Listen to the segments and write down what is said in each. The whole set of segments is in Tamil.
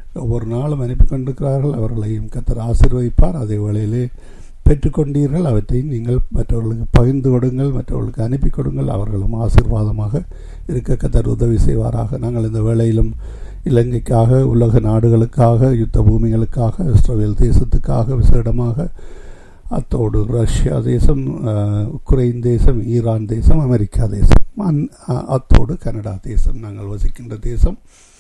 ஒவ்வொரு நாளும் அனுப்பி கொண்டிருக்கிறார்கள் அவர்களையும் கத்தர் ஆசீர்வதிப்பார் அதே வேளையிலே பெற்றுக்கொண்டீர்கள் அவற்றையும் நீங்கள் மற்றவர்களுக்கு பகிர்ந்து கொடுங்கள் மற்றவர்களுக்கு அனுப்பி கொடுங்கள் அவர்களும் ஆசீர்வாதமாக இருக்க கத்தர் உதவி செய்வாராக நாங்கள் இந்த வேளையிலும் இலங்கைக்காக உலக நாடுகளுக்காக யுத்த பூமிகளுக்காக இஸ்ரேல் தேசத்துக்காக விசேடமாக அத்தோடு ரஷ்யா தேசம் அஹ், உக்ரைன் தேசம் ஈரான் தேசம் அமெரிக்கா தேசம் அந்- அ- அத்தோடு கனடா தேசம் நாங்கள் வசிக்கின்ற தேசம்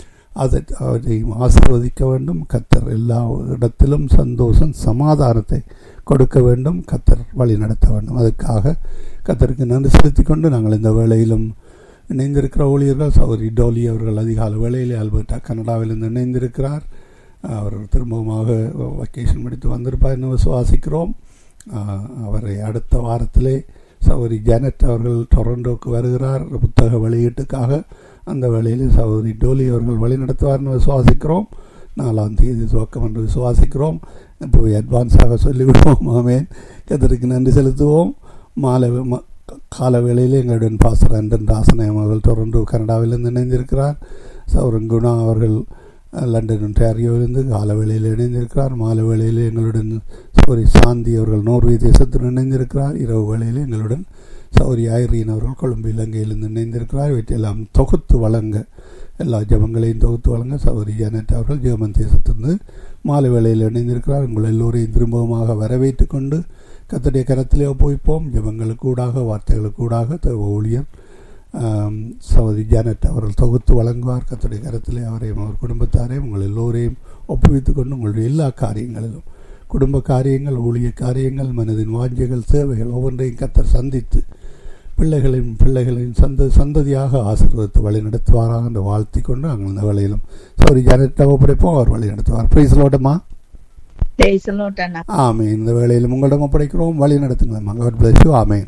அதை அவரையும் ஆசீர்வதிக்க வேண்டும் கத்தர் எல்லா இடத்திலும் சந்தோஷம் சமாதானத்தை கொடுக்க வேண்டும் கத்தர் வழி நடத்த வேண்டும் அதுக்காக கத்தருக்கு நன்றி செலுத்திக் கொண்டு நாங்கள் இந்த வேளையிலும் இணைந்திருக்கிற ஊழியர்கள் சௌரி டோலி அவர்கள் அதிகால வேளையிலே அல்பர்டா கனடாவிலிருந்து இணைந்திருக்கிறார் அவர் திரும்பவுமாக வக்கேஷன் முடித்து வந்திருப்பார் என்று விசுவாசிக்கிறோம் ஆஹ், அவரை அடுத்த வாரத்திலே சௌரி ஜானட் அவர்கள் டொரண்டோக்கு வருகிறார் புத்தக வெளியீட்டுக்காக அந்த வேளையில் சகோதரி டோலி அவர்கள் வழி நடத்துவார்னு விசுவாசிக்கிறோம் நாலாம் தேதி துவக்கம் என்று விசுவாசிக்கிறோம் இப்போ அட்வான்ஸாக சொல்லிவிடுவோம் ஆமேன் கத்தருக்கு நன்றி செலுத்துவோம் மாலை ம- கால வேளையில் எங்களுடன் பாஸ்டர் அண்டன் ராசநாயம் அவர்கள் டொரண்டோ கனடாவிலிருந்து இணைந்திருக்கிறார் சௌரன் குணா அவர்கள் அஹ், லண்டன் ஒன்டாரியோவிலிருந்து கால வேளையில் இணைந்திருக்கிறார் மாலை வேளையில் எங்களுடன் சௌரி சாந்தி அவர்கள் நோர்வே தேசத்தில் இணைந்திருக்கிறார் இரவு வேளையில் எங்களுடன் சௌரி ஐரீன் அவர்கள் கொழும்பு இலங்கையிலிருந்து இணைந்திருக்கிறார் இவற்றையெல்லாம் தொகுத்து வழங்க எல்லா ஜபங்களையும் தொகுத்து வழங்க சௌரி ஜானட் அவர்கள் ஜெர்மன் தேசத்திலிருந்து மாலை வேளையில் இணைந்திருக்கிறார் உங்கள் எல்லோரையும் திரும்பவுமாக வரவேற்றுக் கொண்டு கத்தடைய கரத்திலே ஒப்புவிப்போம் ஜபங்களுக்கு ஊடாக வார்த்தைகளுக்கு ஊடாக தேவ ஊழியர் ஆம், சகோதரி ஜானட் அவர்கள் தொகுத்து வழங்குவார் கத்தடைய கரத்திலே அவரையும் அவர் குடும்பத்தாரையும் உங்கள் எல்லோரையும் ஒப்புவித்துக் கொண்டு உங்களுடைய எல்லா காரியங்களிலும் குடும்ப காரியங்கள் ஊழிய காரியங்கள் மனதின் வாஞ்சைகள் சேவைகள் ஒவ்வொன்றையும் கத்தர் சந்தித்து பிள்ளைகளையும் பிள்ளைகளின் சந்த சந்ததியாக ஆசீர்வதித்து வழி நடத்துவாராக என்று வாழ்த்தி கொண்டு நாங்கள் இந்த வேலையிலும் சௌரி ஜானட் ஒப்படைப்போம் அவர் வழி நடத்துவார் பிரைஸ்லோட்டமா Praise the Lord, அண்ணா. ஆமேன் இந்த வேளையிலும் உங்களிடம் ஒப்படைக்கிறோம் வழி நடத்துங்களேன் God bless you ஆமேன்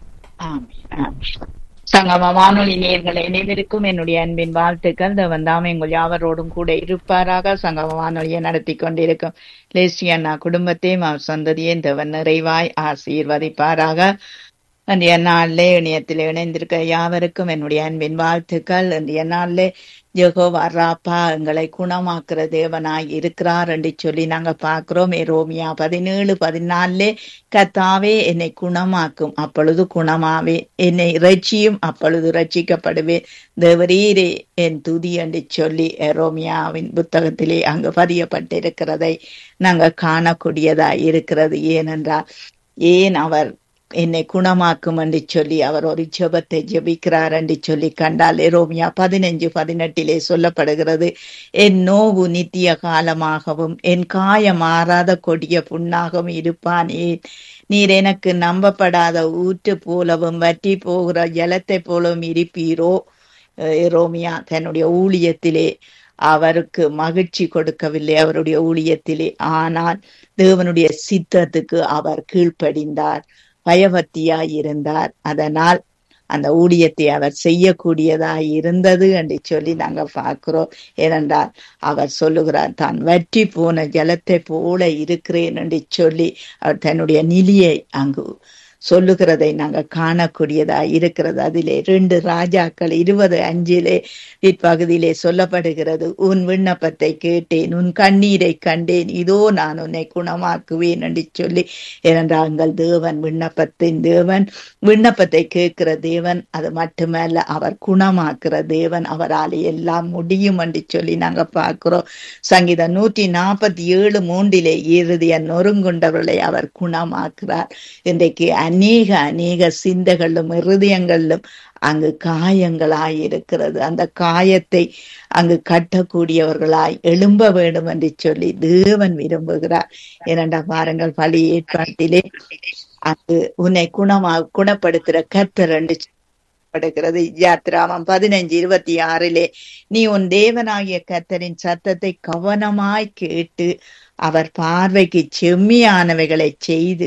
ஆமென், ஆமென். சங்கம வானொலி நேயர்களை இணைந்திருக்கும் என்னுடைய அன்பின் வாழ்த்துக்கள் தேவன் தாமே உங்கள் யாவரோடும் கூட இருப்பாராக சங்கம வானொலியை நடத்தி கொண்டிருக்கும் லேசி அண்ணா குடும்பத்தையும் அவர் சந்ததியையும் தேவன் நிறைவாய் ஆசீர்வதிப்பாராக இன்றைய நாளிலே இணையத்தில் இணைந்திருக்க யாவருக்கும் என்னுடைய அன்பின் வாழ்த்துக்கள் இன்றைய நாளிலே யெகோவா ராப்பா எங்களை குணமாக்குற தேவனாய் இருக்கிறார் என்று சொல்லி நாங்க பார்க்கிறோம் ரோமியா பதினேழு பதினாலே கத்தாவே என்னை குணமாக்கும் அப்பொழுது குணமாவே என்னை இறைச்சியும் அப்பொழுது ரட்சிக்கப்படுவேன் தேவரீரே என் துதி என்று சொல்லி ரோமியாவின் புத்தகத்திலே அங்கு பதியப்பட்டிருக்கிறதை நாங்க காணக்கூடியதாய் இருக்கிறது ஏனென்றால் ஏன் அவர் என்னை குணமாக்கும் என்று சொல்லி அவர் ஒரு ஜெபத்தை ஜெபிக்கிறார் என்று சொல்லி கண்டால் ரோமியா பதினஞ்சு பதினெட்டிலே சொல்லப்படுகிறது என் நோவு நித்திய காலமாகவும் என் காயம் மாறாத கொடிய புண்ணாகவும் இருப்பான் ஏன் நீர் எனக்கு நம்பப்படாத ஊற்று போலவும் வற்றி போகிற ஜலத்தை போலவும் இருப்பீரோ அஹ் ரோமியா தன்னுடைய ஊழியத்திலே அவருக்கு மகிழ்ச்சி கொடுக்கவில்லை அவருடைய ஊழியத்திலே ஆனால் தேவனுடைய சித்தத்துக்கு அவர் கீழ்ப்படிந்தார் பயபக்தியாய் இருந்தார் அதனால் அந்த ஊழியத்தை அவர் செய்யக்கூடியதாய் இருந்தது என்று சொல்லி நாங்க பார்க்கிறோம் ஏனென்றால் அவர் சொல்லுகிறார் தான் வற்றி போன ஜலத்தை போல இருக்கிறேன் என்று சொல்லி அவர் தன்னுடைய நிலையை அங்கு சொல்லுகிறதை நாங்க காணக்கூடியதா இருக்கிறது அதிலே ரெண்டு ராஜாக்கள் இருபது அஞ்சிலே பிற்பகுதியிலே சொல்லப்படுகிறது உன் விண்ணப்பத்தை கேட்டேன் உன் கண்ணீரை கண்டேன் இதோ நான் உன்னை குணமாக்குவேன் என்று சொல்லி ஏனென்றால் தேவன் விண்ணப்பத்தின் தேவன் விண்ணப்பத்தை கேட்கிற தேவன் அது மட்டுமல்ல அவர் குணமாக்குற தேவன் அவரால் எல்லாம் முடியும் என்று சொல்லி நாங்க பார்க்கிறோம் சங்கீதம் நூற்றி நாற்பத்தி ஏழு மூன்றிலே இறுதிய நொறுங்குண்டவர்களை அவர் குணமாக்குறார் இன்றைக்கு அநேக அநேக சிந்தைகளும் இருதயங்களிலும் அங்கு காயங்களாய் இருக்கிறது அந்த காயத்தை அங்கு கட்டக்கூடியவர்களாய் எழும்ப வேண்டும் என்று சொல்லி தேவன் விரும்புகிறார் இரண்டாம் வாரங்கள் பழி ஏற்பாட்டிலே அங்கு உன்னை குணமா குணப்படுத்துற கர்த்தர் என்று படுகிறது யாத்ராமம் பதினஞ்சு இருபத்தி ஆறிலே நீ உன் தேவனாகிய கர்த்தரின் சத்தத்தை கவனமாய் கேட்டு அவர் பார்வைக்கு செம்மியானவைகளை செய்து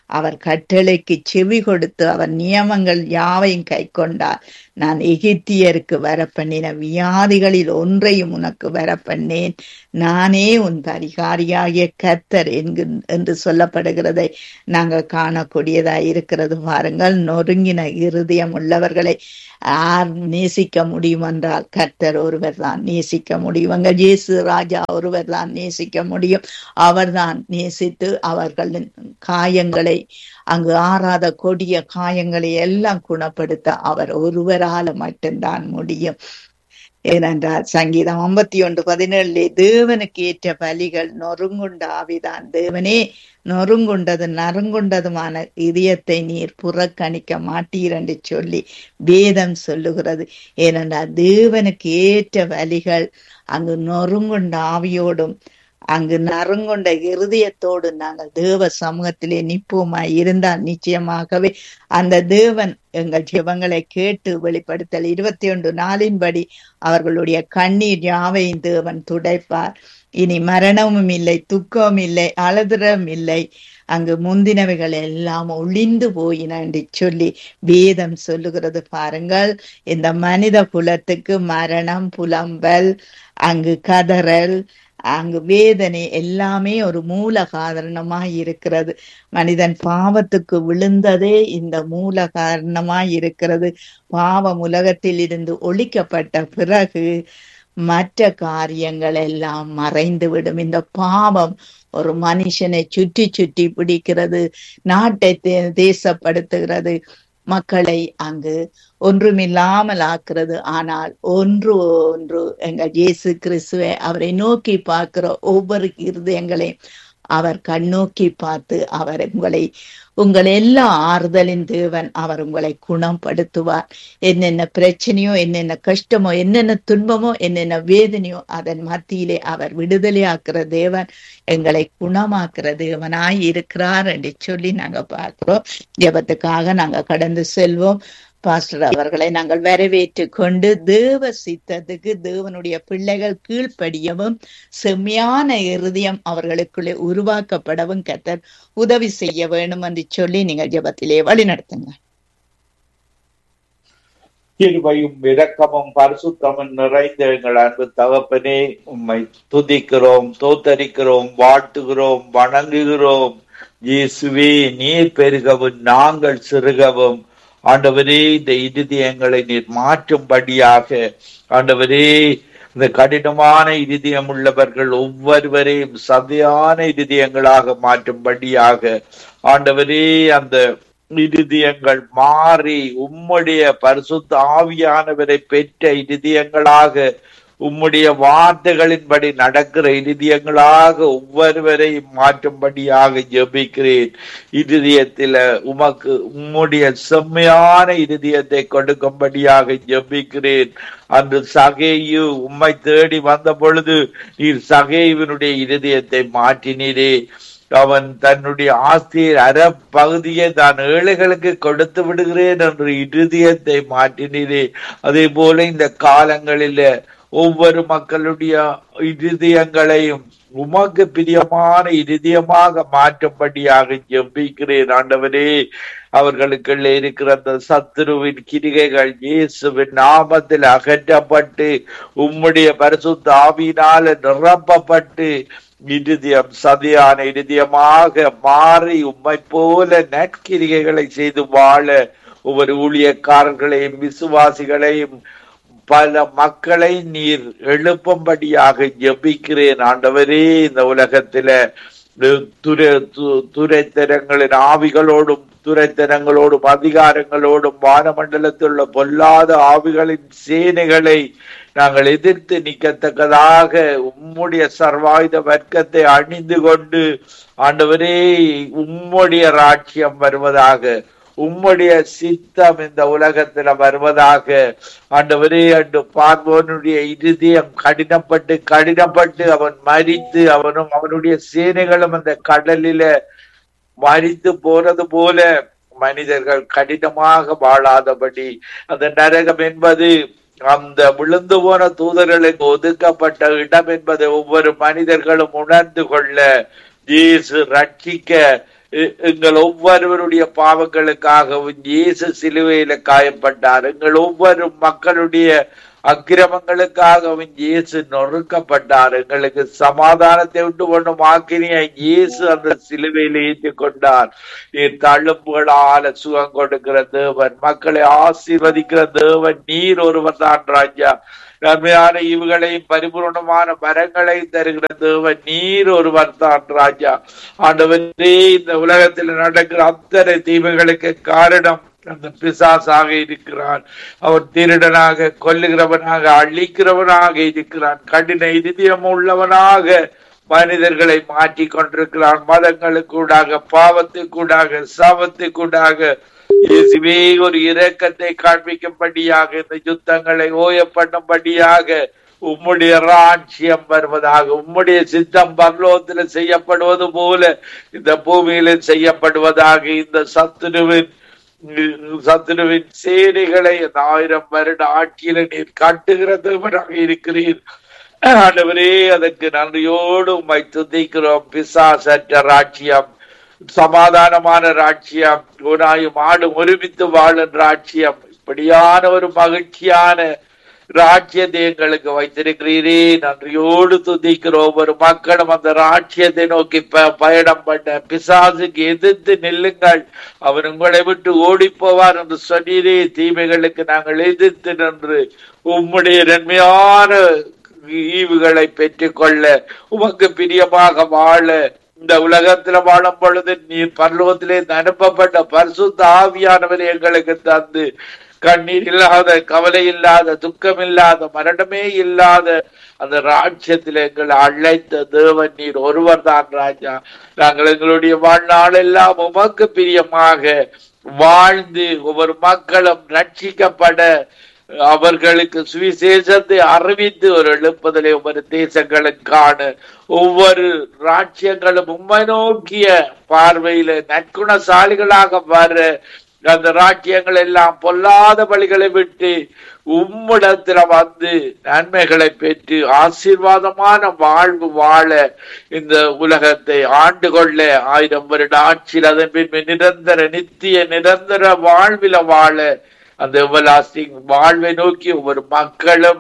அவர் கட்டளைக்கு செவி கொடுத்து அவர் நியமங்கள் யாவையும் கை கொண்டார் நான் எகிப்தியருக்கு வரப்பண்ணின வியாதிகளில் ஒன்றையும் உனக்கு வரப்பண்ணேன் நானே உன் பரிகாரியாகிய கர்த்தர் என்கு என்று சொல்லப்படுகிறதை நாங்கள் காணக்கூடியதாய் இருக்கிறது பாருங்கள் நொறுங்கின இருதயம் உள்ளவர்களை யார் நேசிக்க முடியும் என்றால் கர்த்தர் ஒருவர் தான் நேசிக்க முடியும் அங்க இயேசு ராஜா ஒருவர் தான் நேசிக்க முடியும் அவர்தான் நேசித்து அவர்களின் காயங்களை அங்கு ஆறாத கொடிய காயங்களை எல்லாம் குணப்படுத்த அவர் ஒருவரால மட்டும்தான் முடியும் ஏனென்றால் சங்கீதம் ஐம்பத்தி ஒன்று பதினேழுலே தேவனுக்கு ஏற்ற பலிகள் நொறுங்குண்ட ஆவிதான் தேவனே நொறுங்குண்டது நறுங்குண்டதுமான இதயத்தை நீர் புறக்கணிக்க மாட்டீர் என்று சொல்லி வேதம் சொல்லுகிறது ஏனென்றால் தேவனுக்கு ஏற்ற வலிகள் அங்கு நொறுங்குண்ட ஆவியோடும் அங்கு நறுங்கொண்ட இருதயத்தோடு நாங்கள் தேவ சமூகத்திலே நிற்போமாய் இருந்தால் நிச்சயமாகவே அந்த தேவன் எங்கள் ஜெபங்களை கேட்டு வெளிப்படுத்தல் இருபத்தி ஒன்று நாளின்படி அவர்களுடைய கண்ணீர் யாவையும் தேவன் துடைப்பார் இனி மரணமும் இல்லை துக்கமும் இல்லை அழுதுறம் இல்லை அங்கு முந்தினவைகள் எல்லாம் ஒளிந்து போயின என்று சொல்லி வேதம் சொல்லுகிறது பாருங்கள் இந்த மனித குலத்துக்கு மரணம் புலம்பல் அங்கு கதறல் அங்கு வேதனை எல்லாமே ஒரு மூல காரணமாய் இருக்கிறது மனிதன் பாவத்துக்கு விழுந்ததே இந்த மூல காரணமாய் இருக்கிறது பாவம் உலகத்தில் இருந்து ஒழிக்கப்பட்ட பிறகு மற்ற காரியங்கள் எல்லாம் மறைந்து விடும் இந்த பாவம் ஒரு மனுஷனை சுற்றி சுற்றி பிடிக்கிறது நாட்டை தேசப்படுத்துகிறது மக்களை அங்கு ஒன்றுமில்லாமல் ஆக்குறது ஆனால் ஒன்று ஒன்று எங்கள் இயேசு கிறிஸ்துவை அவரை நோக்கி பார்க்கிற ஒவ்வொரு இருதயங்களையும் அவர் கண்ணோக்கி பார்த்து அவர் உங்களை உங்கள் எல்லா ஆறுதலின் தேவன் அவர் உங்களை குணப்படுத்துவார் என்னென்ன பிரச்சனையோ என்னென்ன கஷ்டமோ என்னென்ன துன்பமோ என்னென்ன வேதனையோ அதன் மத்தியிலே அவர் விடுதலையாக்குற தேவன் எங்களை குணமாக்குற தேவனாய் இருக்கிறார் என்று சொல்லி நாங்க பார்க்கிறோம் ஜபத்துக்காக நாங்க கடந்து செல்வோம் பாஸ்டர் அவர்களை நாங்கள் வரவேற்று கொண்டு தேவ சித்தத்துக்கு தேவனுடைய பிள்ளைகள் கீழ்ப்படியவும் செம்மையான இருதயம் அவர்களுக்குள்ளே உருவாக்கப்படவும் கத்தர் உதவி செய்ய வேணும் என்று சொல்லி நீங்கள் ஜபத்திலே வழி நடத்துங்க கிருபையும் இரக்கமும் பரிசுத்தமும் நிறைந்த எங்கள் அன்பு தகப்பனே உம்மை துதிக்கிறோம் தோத்தரிக்கிறோம் வாழ்த்துகிறோம் வணங்குகிறோம் இயேசுவே நீர் பெருகவும் நாங்கள் சிறுகவும் ஆண்டவரே இந்த இருதயங்களை நீர் மாற்றும்படியாக ஆண்டவரே இந்த கடினமான இருதயம் உள்ளவர்கள் ஒவ்வொருவரையும் சதையான இருதயங்களாக மாற்றும்படியாக ஆண்டவரே அந்த இருதயங்கள் மாறி உம்முடைய பரிசுத்த ஆவியானவரை பெற்ற இருதயங்களாக உம்முடைய வார்த்தைகளின்படி நடக்கிற இருதயங்களாக ஒவ்வொருவரையும் மாற்றும்படியாக ஜெபிக்கிறேன் இருதயத்தில உமக்கு உம்முடைய செம்மையான இருதயத்தை கொடுக்கும்படியாக ஜெபிக்கிறேன் அன்று சகையு உம்மை தேடி வந்த பொழுது நீர் சகையுவனுடைய இருதயத்தை மாற்றினீரே அவன் தன்னுடைய ஆஸ்தியில் அற பகுதியை தான் ஏழைகளுக்கு கொடுத்து விடுகிறேன் என்று இருதயத்தை மாற்றினீரே அதே போல இந்த காலங்களில ஒவ்வொரு மக்களுடைய இருதயங்களையும் உமக்கு பிரியமான இருதயமாக மாற்றும்படியாக ஜெபிக்கிறேன் ஆண்டவரே அவர்களுக்குள்ள இருக்கிற அந்த சத்துருவின் கிரிகைகள் இயேசுவின் நாமத்தில் அகற்றப்பட்டு உம்முடைய பரிசுத்த ஆவியினால நிரப்பப்பட்டு இருதயம் சதியான இருதயமாக மாறி உம்மை போல நற்கிரிகைகளை செய்து வாழ ஒவ்வொரு ஊழியக்காரர்களையும் விசுவாசிகளையும் பல மக்களை நீர் எழுப்பும்படியாக ஜபிக்கிறேன் ஆண்டவரே இந்த உலகத்தில துரை துரைத்தரங்களின் ஆவிகளோடும் துரைத்தனங்களோடும் அதிகாரங்களோடும் வானமண்டலத்தில் உள்ள பொல்லாத ஆவிகளின் சேனைகளை நாங்கள் எதிர்த்து நிற்கத்தக்கதாக உம்முடைய சர்வாயுத வர்க்கத்தை அணிந்து கொண்டு ஆண்டவரே உம்முடைய ராட்சியம் வருவதாக உம்முடைய சித்தம் இந்த உலகத்துல வருவதாக ஆண்டவரே அன்று பார்வோனுடைய இருதயம் கடினப்பட்டு கடினப்பட்டு அவன் மறித்து அவனும் அவனுடைய சேனைகளும் அந்த கடலில மறித்து போனது போல மனிதர்கள் கடினமாக வாழாதபடி அந்த நரகம் என்பது அந்த விழுந்து போன தூதர்களுக்கு ஒதுக்கப்பட்ட இடம் என்பதை ஒவ்வொரு மனிதர்களும் உணர்ந்து கொள்ள இயேசு ரட்சிக்க எ- எங்கள் ஒவ்வொருவருடைய பாவங்களுக்காகவும் இயேசு சிலுவையில காயப்பட்டார் எங்கள் ஒவ்வொரு மக்களுடைய அக்கிரமங்களுக்காகவும் இயேசு நொறுக்கப்பட்டார் எங்களுக்கு சமாதானத்தை விட்டு ஒண்ணும் ஆக்கினிய இயேசு அந்த சிலுவையில் ஏற்றி கொண்டார் நீர் தழும்புகளால சுகம் கொடுக்கிற தேவன் மக்களை ஆசீர்வதிக்கிற தேவன் நீர் ஒருவர் தான் ராஜா நன்மையான இவுகளையும் பரிபூர்ணமான மரங்களை தருகிற தேவன் நீர் ஒருவர் தான் ராஜா ஆண்டவரே இந்த உலகத்தில் நடக்கிற அத்தனை தீமைகளுக்கு காரணம் அந்த பிசாசாக இருக்கிறான் அவன் திருடனாக கொல்லுகிறவனாக அழிக்கிறவனாக இருக்கிறான் கடின இதயம் உள்ளவனாக மனிதர்களை மாற்றி கொண்டிருக்கிறான் மதங்களுக்கூடாக பாவத்துக்கூடாக சாபத்துக்கூடாக இயேசுவே ஒரு இரக்கத்தை காண்பிக்கும்படியாக இந்த யுத்தங்களை ஓய பண்ணும்படியாக உம்முடைய ராட்சியம் வருவதாக உம்முடைய சித்தம் பரலோகத்தில் செய்யப்படுவது போல இந்த பூமியில செய்யப்படுவதாக இந்த சத்துருவின் சத்துருவின் சேனைகளை அந்த ஆயிரம் வருட ஆட்சியில நீர் கட்டுகிற தேவனாக இருக்கிறீர் ஆண்டவரே அதற்கு நன்றியோடு உம்மை துதிக்கிறோம் பிசாசற்ற ராட்சியம் சமாதானமான ராட்சியம் ஓனாயும் ஆடும் ஒருமித்து வாழும் ராட்சியம் இப்படியான ஒரு மகிழ்ச்சியான ராட்சியத்தை எங்களுக்கு வைத்திருக்கிறீரே நன்றியோடு துதிக்கிறோம் ஒரு மக்களும் அந்த ராட்சியத்தை நோக்கி ப- பயணம் பண்ண பிசாசுக்கு எதிர்த்து நில்லுங்கள் அவர் உங்களை விட்டு ஓடி போவார் என்று சொன்னீரே தீமைகளுக்கு நாங்கள் எதிர்த்து நின்று உம்முடைய நன்மையான ஈவுகளை பெற்றுக்கொள்ள உமக்கு பிரியமாக வாழ இந்த உலகத்துல வாழும் பொழுது நீர் பரலோகத்திலே அனுப்பப்பட்ட பரிசுத்த ஆவியானவரை எங்களுக்கு தந்து கண்ணீர் இல்லாத கவலை இல்லாத துக்கம் இல்லாத மரணமே இல்லாத அந்த ராஜ்யத்தில் எங்களை அழைத்த தேவன் நீர் ஒருவர் தான் ராஜா நாங்கள் எங்களுடைய வாழ்நாள் எல்லாம் உமக்கு பிரியமாக வாழ்ந்து ஒவ்வொரு மக்களும் ரட்சிக்கப்பட அவர்களுக்கு சுவிசேஷத்தை அறிவித்து ஒரு எழுப்புதலை ஒவ்வொரு தேசங்களுக்கான ஒவ்வொரு ராஜ்யங்களும் உண்மை நோக்கிய பார்வையில நற்குணசாலிகளாக வர அந்த ராஜ்யங்கள் எல்லாம் பொல்லாத வழிகளை விட்டு உம்மிடத்துல வந்து நன்மைகளை பெற்று ஆசீர்வாதமான வாழ்வு வாழ இந்த உலகத்தை ஆண்டு கொள்ள ஆயிரம் வருட ஆட்சியில் அதன் பின்பு நிரந்தர நித்திய நிரந்தர வாழ்வில வாழ அந்த எவர்லாஸ்டிங் வாழ்வை நோக்கி ஒவ்வொரு மக்களும்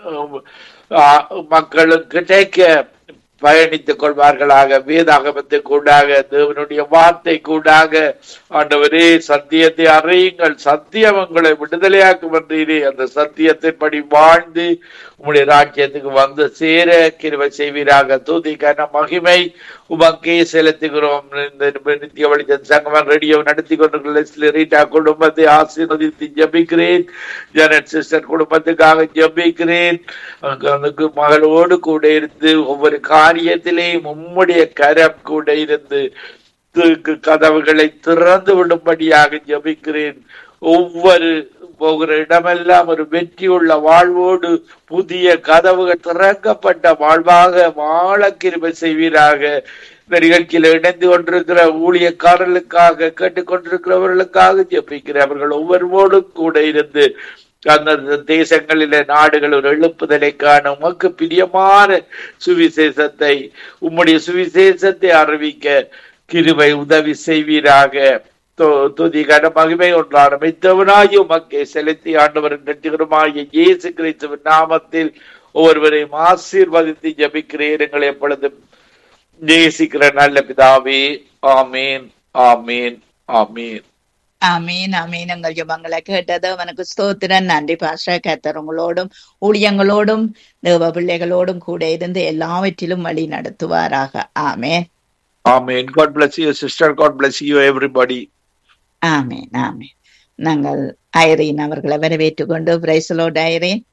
அஹ், மக்களும் கிடைக்க பயணித்துக் கொள்வார்களாக வேதாகமத்தை கூடாக தேவனுடைய வார்த்தை கூடாக ஆண்டவரே சத்தியத்தை அறியுங்கள் சத்தியம் உங்களை விடுதலையாக்கும் என்றீரே அந்த சத்தியத்தின்படி வாழ்ந்து உங்களுடைய ராஜ்யத்துக்கு வந்து சேர கிருபை செய்வீராக தூதிக்கான மகிமை உமக்கே செலுத்துகிறோம் இந்த நித்திய வழிஜன் சங்கமன் ரேடியோ நடத்தி கொண்டிருக்கிற லெஸ்லி ரீட்டா குடும்பத்தை ஆசீர்வதித்து ஜபிக்கிறேன் ஜனட் சிஸ்டர் குடும்பத்துக்காக ஜபிக்கிறேன் அவனுக்கு மகளோடு கூட இருந்து ஒவ்வொரு காரியத்திலேயும் உம்முடைய கரம் கூட இருந்து து- கதவுகளை திறந்து விடும்படியாக ஜபிக்கிறேன் ஒவ்வொரு போகிற இடமெல்லாம் ஒரு வெற்றியுள்ள வாழ்வோடு புதிய கதவுகள் திறக்கப்பட்ட வாழ்வாக வாழ கிருபை செய்வீராக இந்த நிகழ்ச்சியில் இணைந்து கொண்டிருக்கிற ஊழியக்காரர்களுக்காக கேட்டுக்கொண்டிருக்கிறவர்களுக்காக ஜெபிக்கிறேன் அவர்கள் ஒவ்வொருவோடும் கூட இருந்து அந்த தேசங்களிலே நாடுகள் ஒரு எழுப்புதலை காண உமக்கு பிரியமான சுவிசேஷத்தை உம்முடைய சுவிசேஷத்தை அறிவிக்க கிருபை உதவி செய்வீராக து- துதி கன மகிமை ஒன்றான மித்தவனாகி உமக்கே செலுத்தி ஆண்டவரின் நெற்றிகரமாகிய இயேசு கிறிஸ்துவின் நாமத்தில் ஒவ்வொருவரையும் ஆசீர்வதித்து ஜபிக்கிறேன் எங்களை எப்பொழுதும் நேசிக்கிற நல்ல பிதாவே ஆமீன் ஆமீன் ஆமீன் ஆமீன் ஆமீன் எங்கள் ஜபங்களை கேட்டது அவனுக்கு ஸ்தோத்திரன் நன்றி பாஸ்டர் கத்தர் உங்களோடும் ஊழியங்களோடும் தேவ பிள்ளைகளோடும் கூட இருந்து எல்லாவற்றிலும் வழி நடத்துவாராக ஆமேன் ஆமீன் God bless you sister God bless you everybody ஆமேன் ஆமேன் நாங்கள் ஐரீன் அவர்களை வரவேற்றுக் கொண்டு பிரைசலோட் ஐரீன்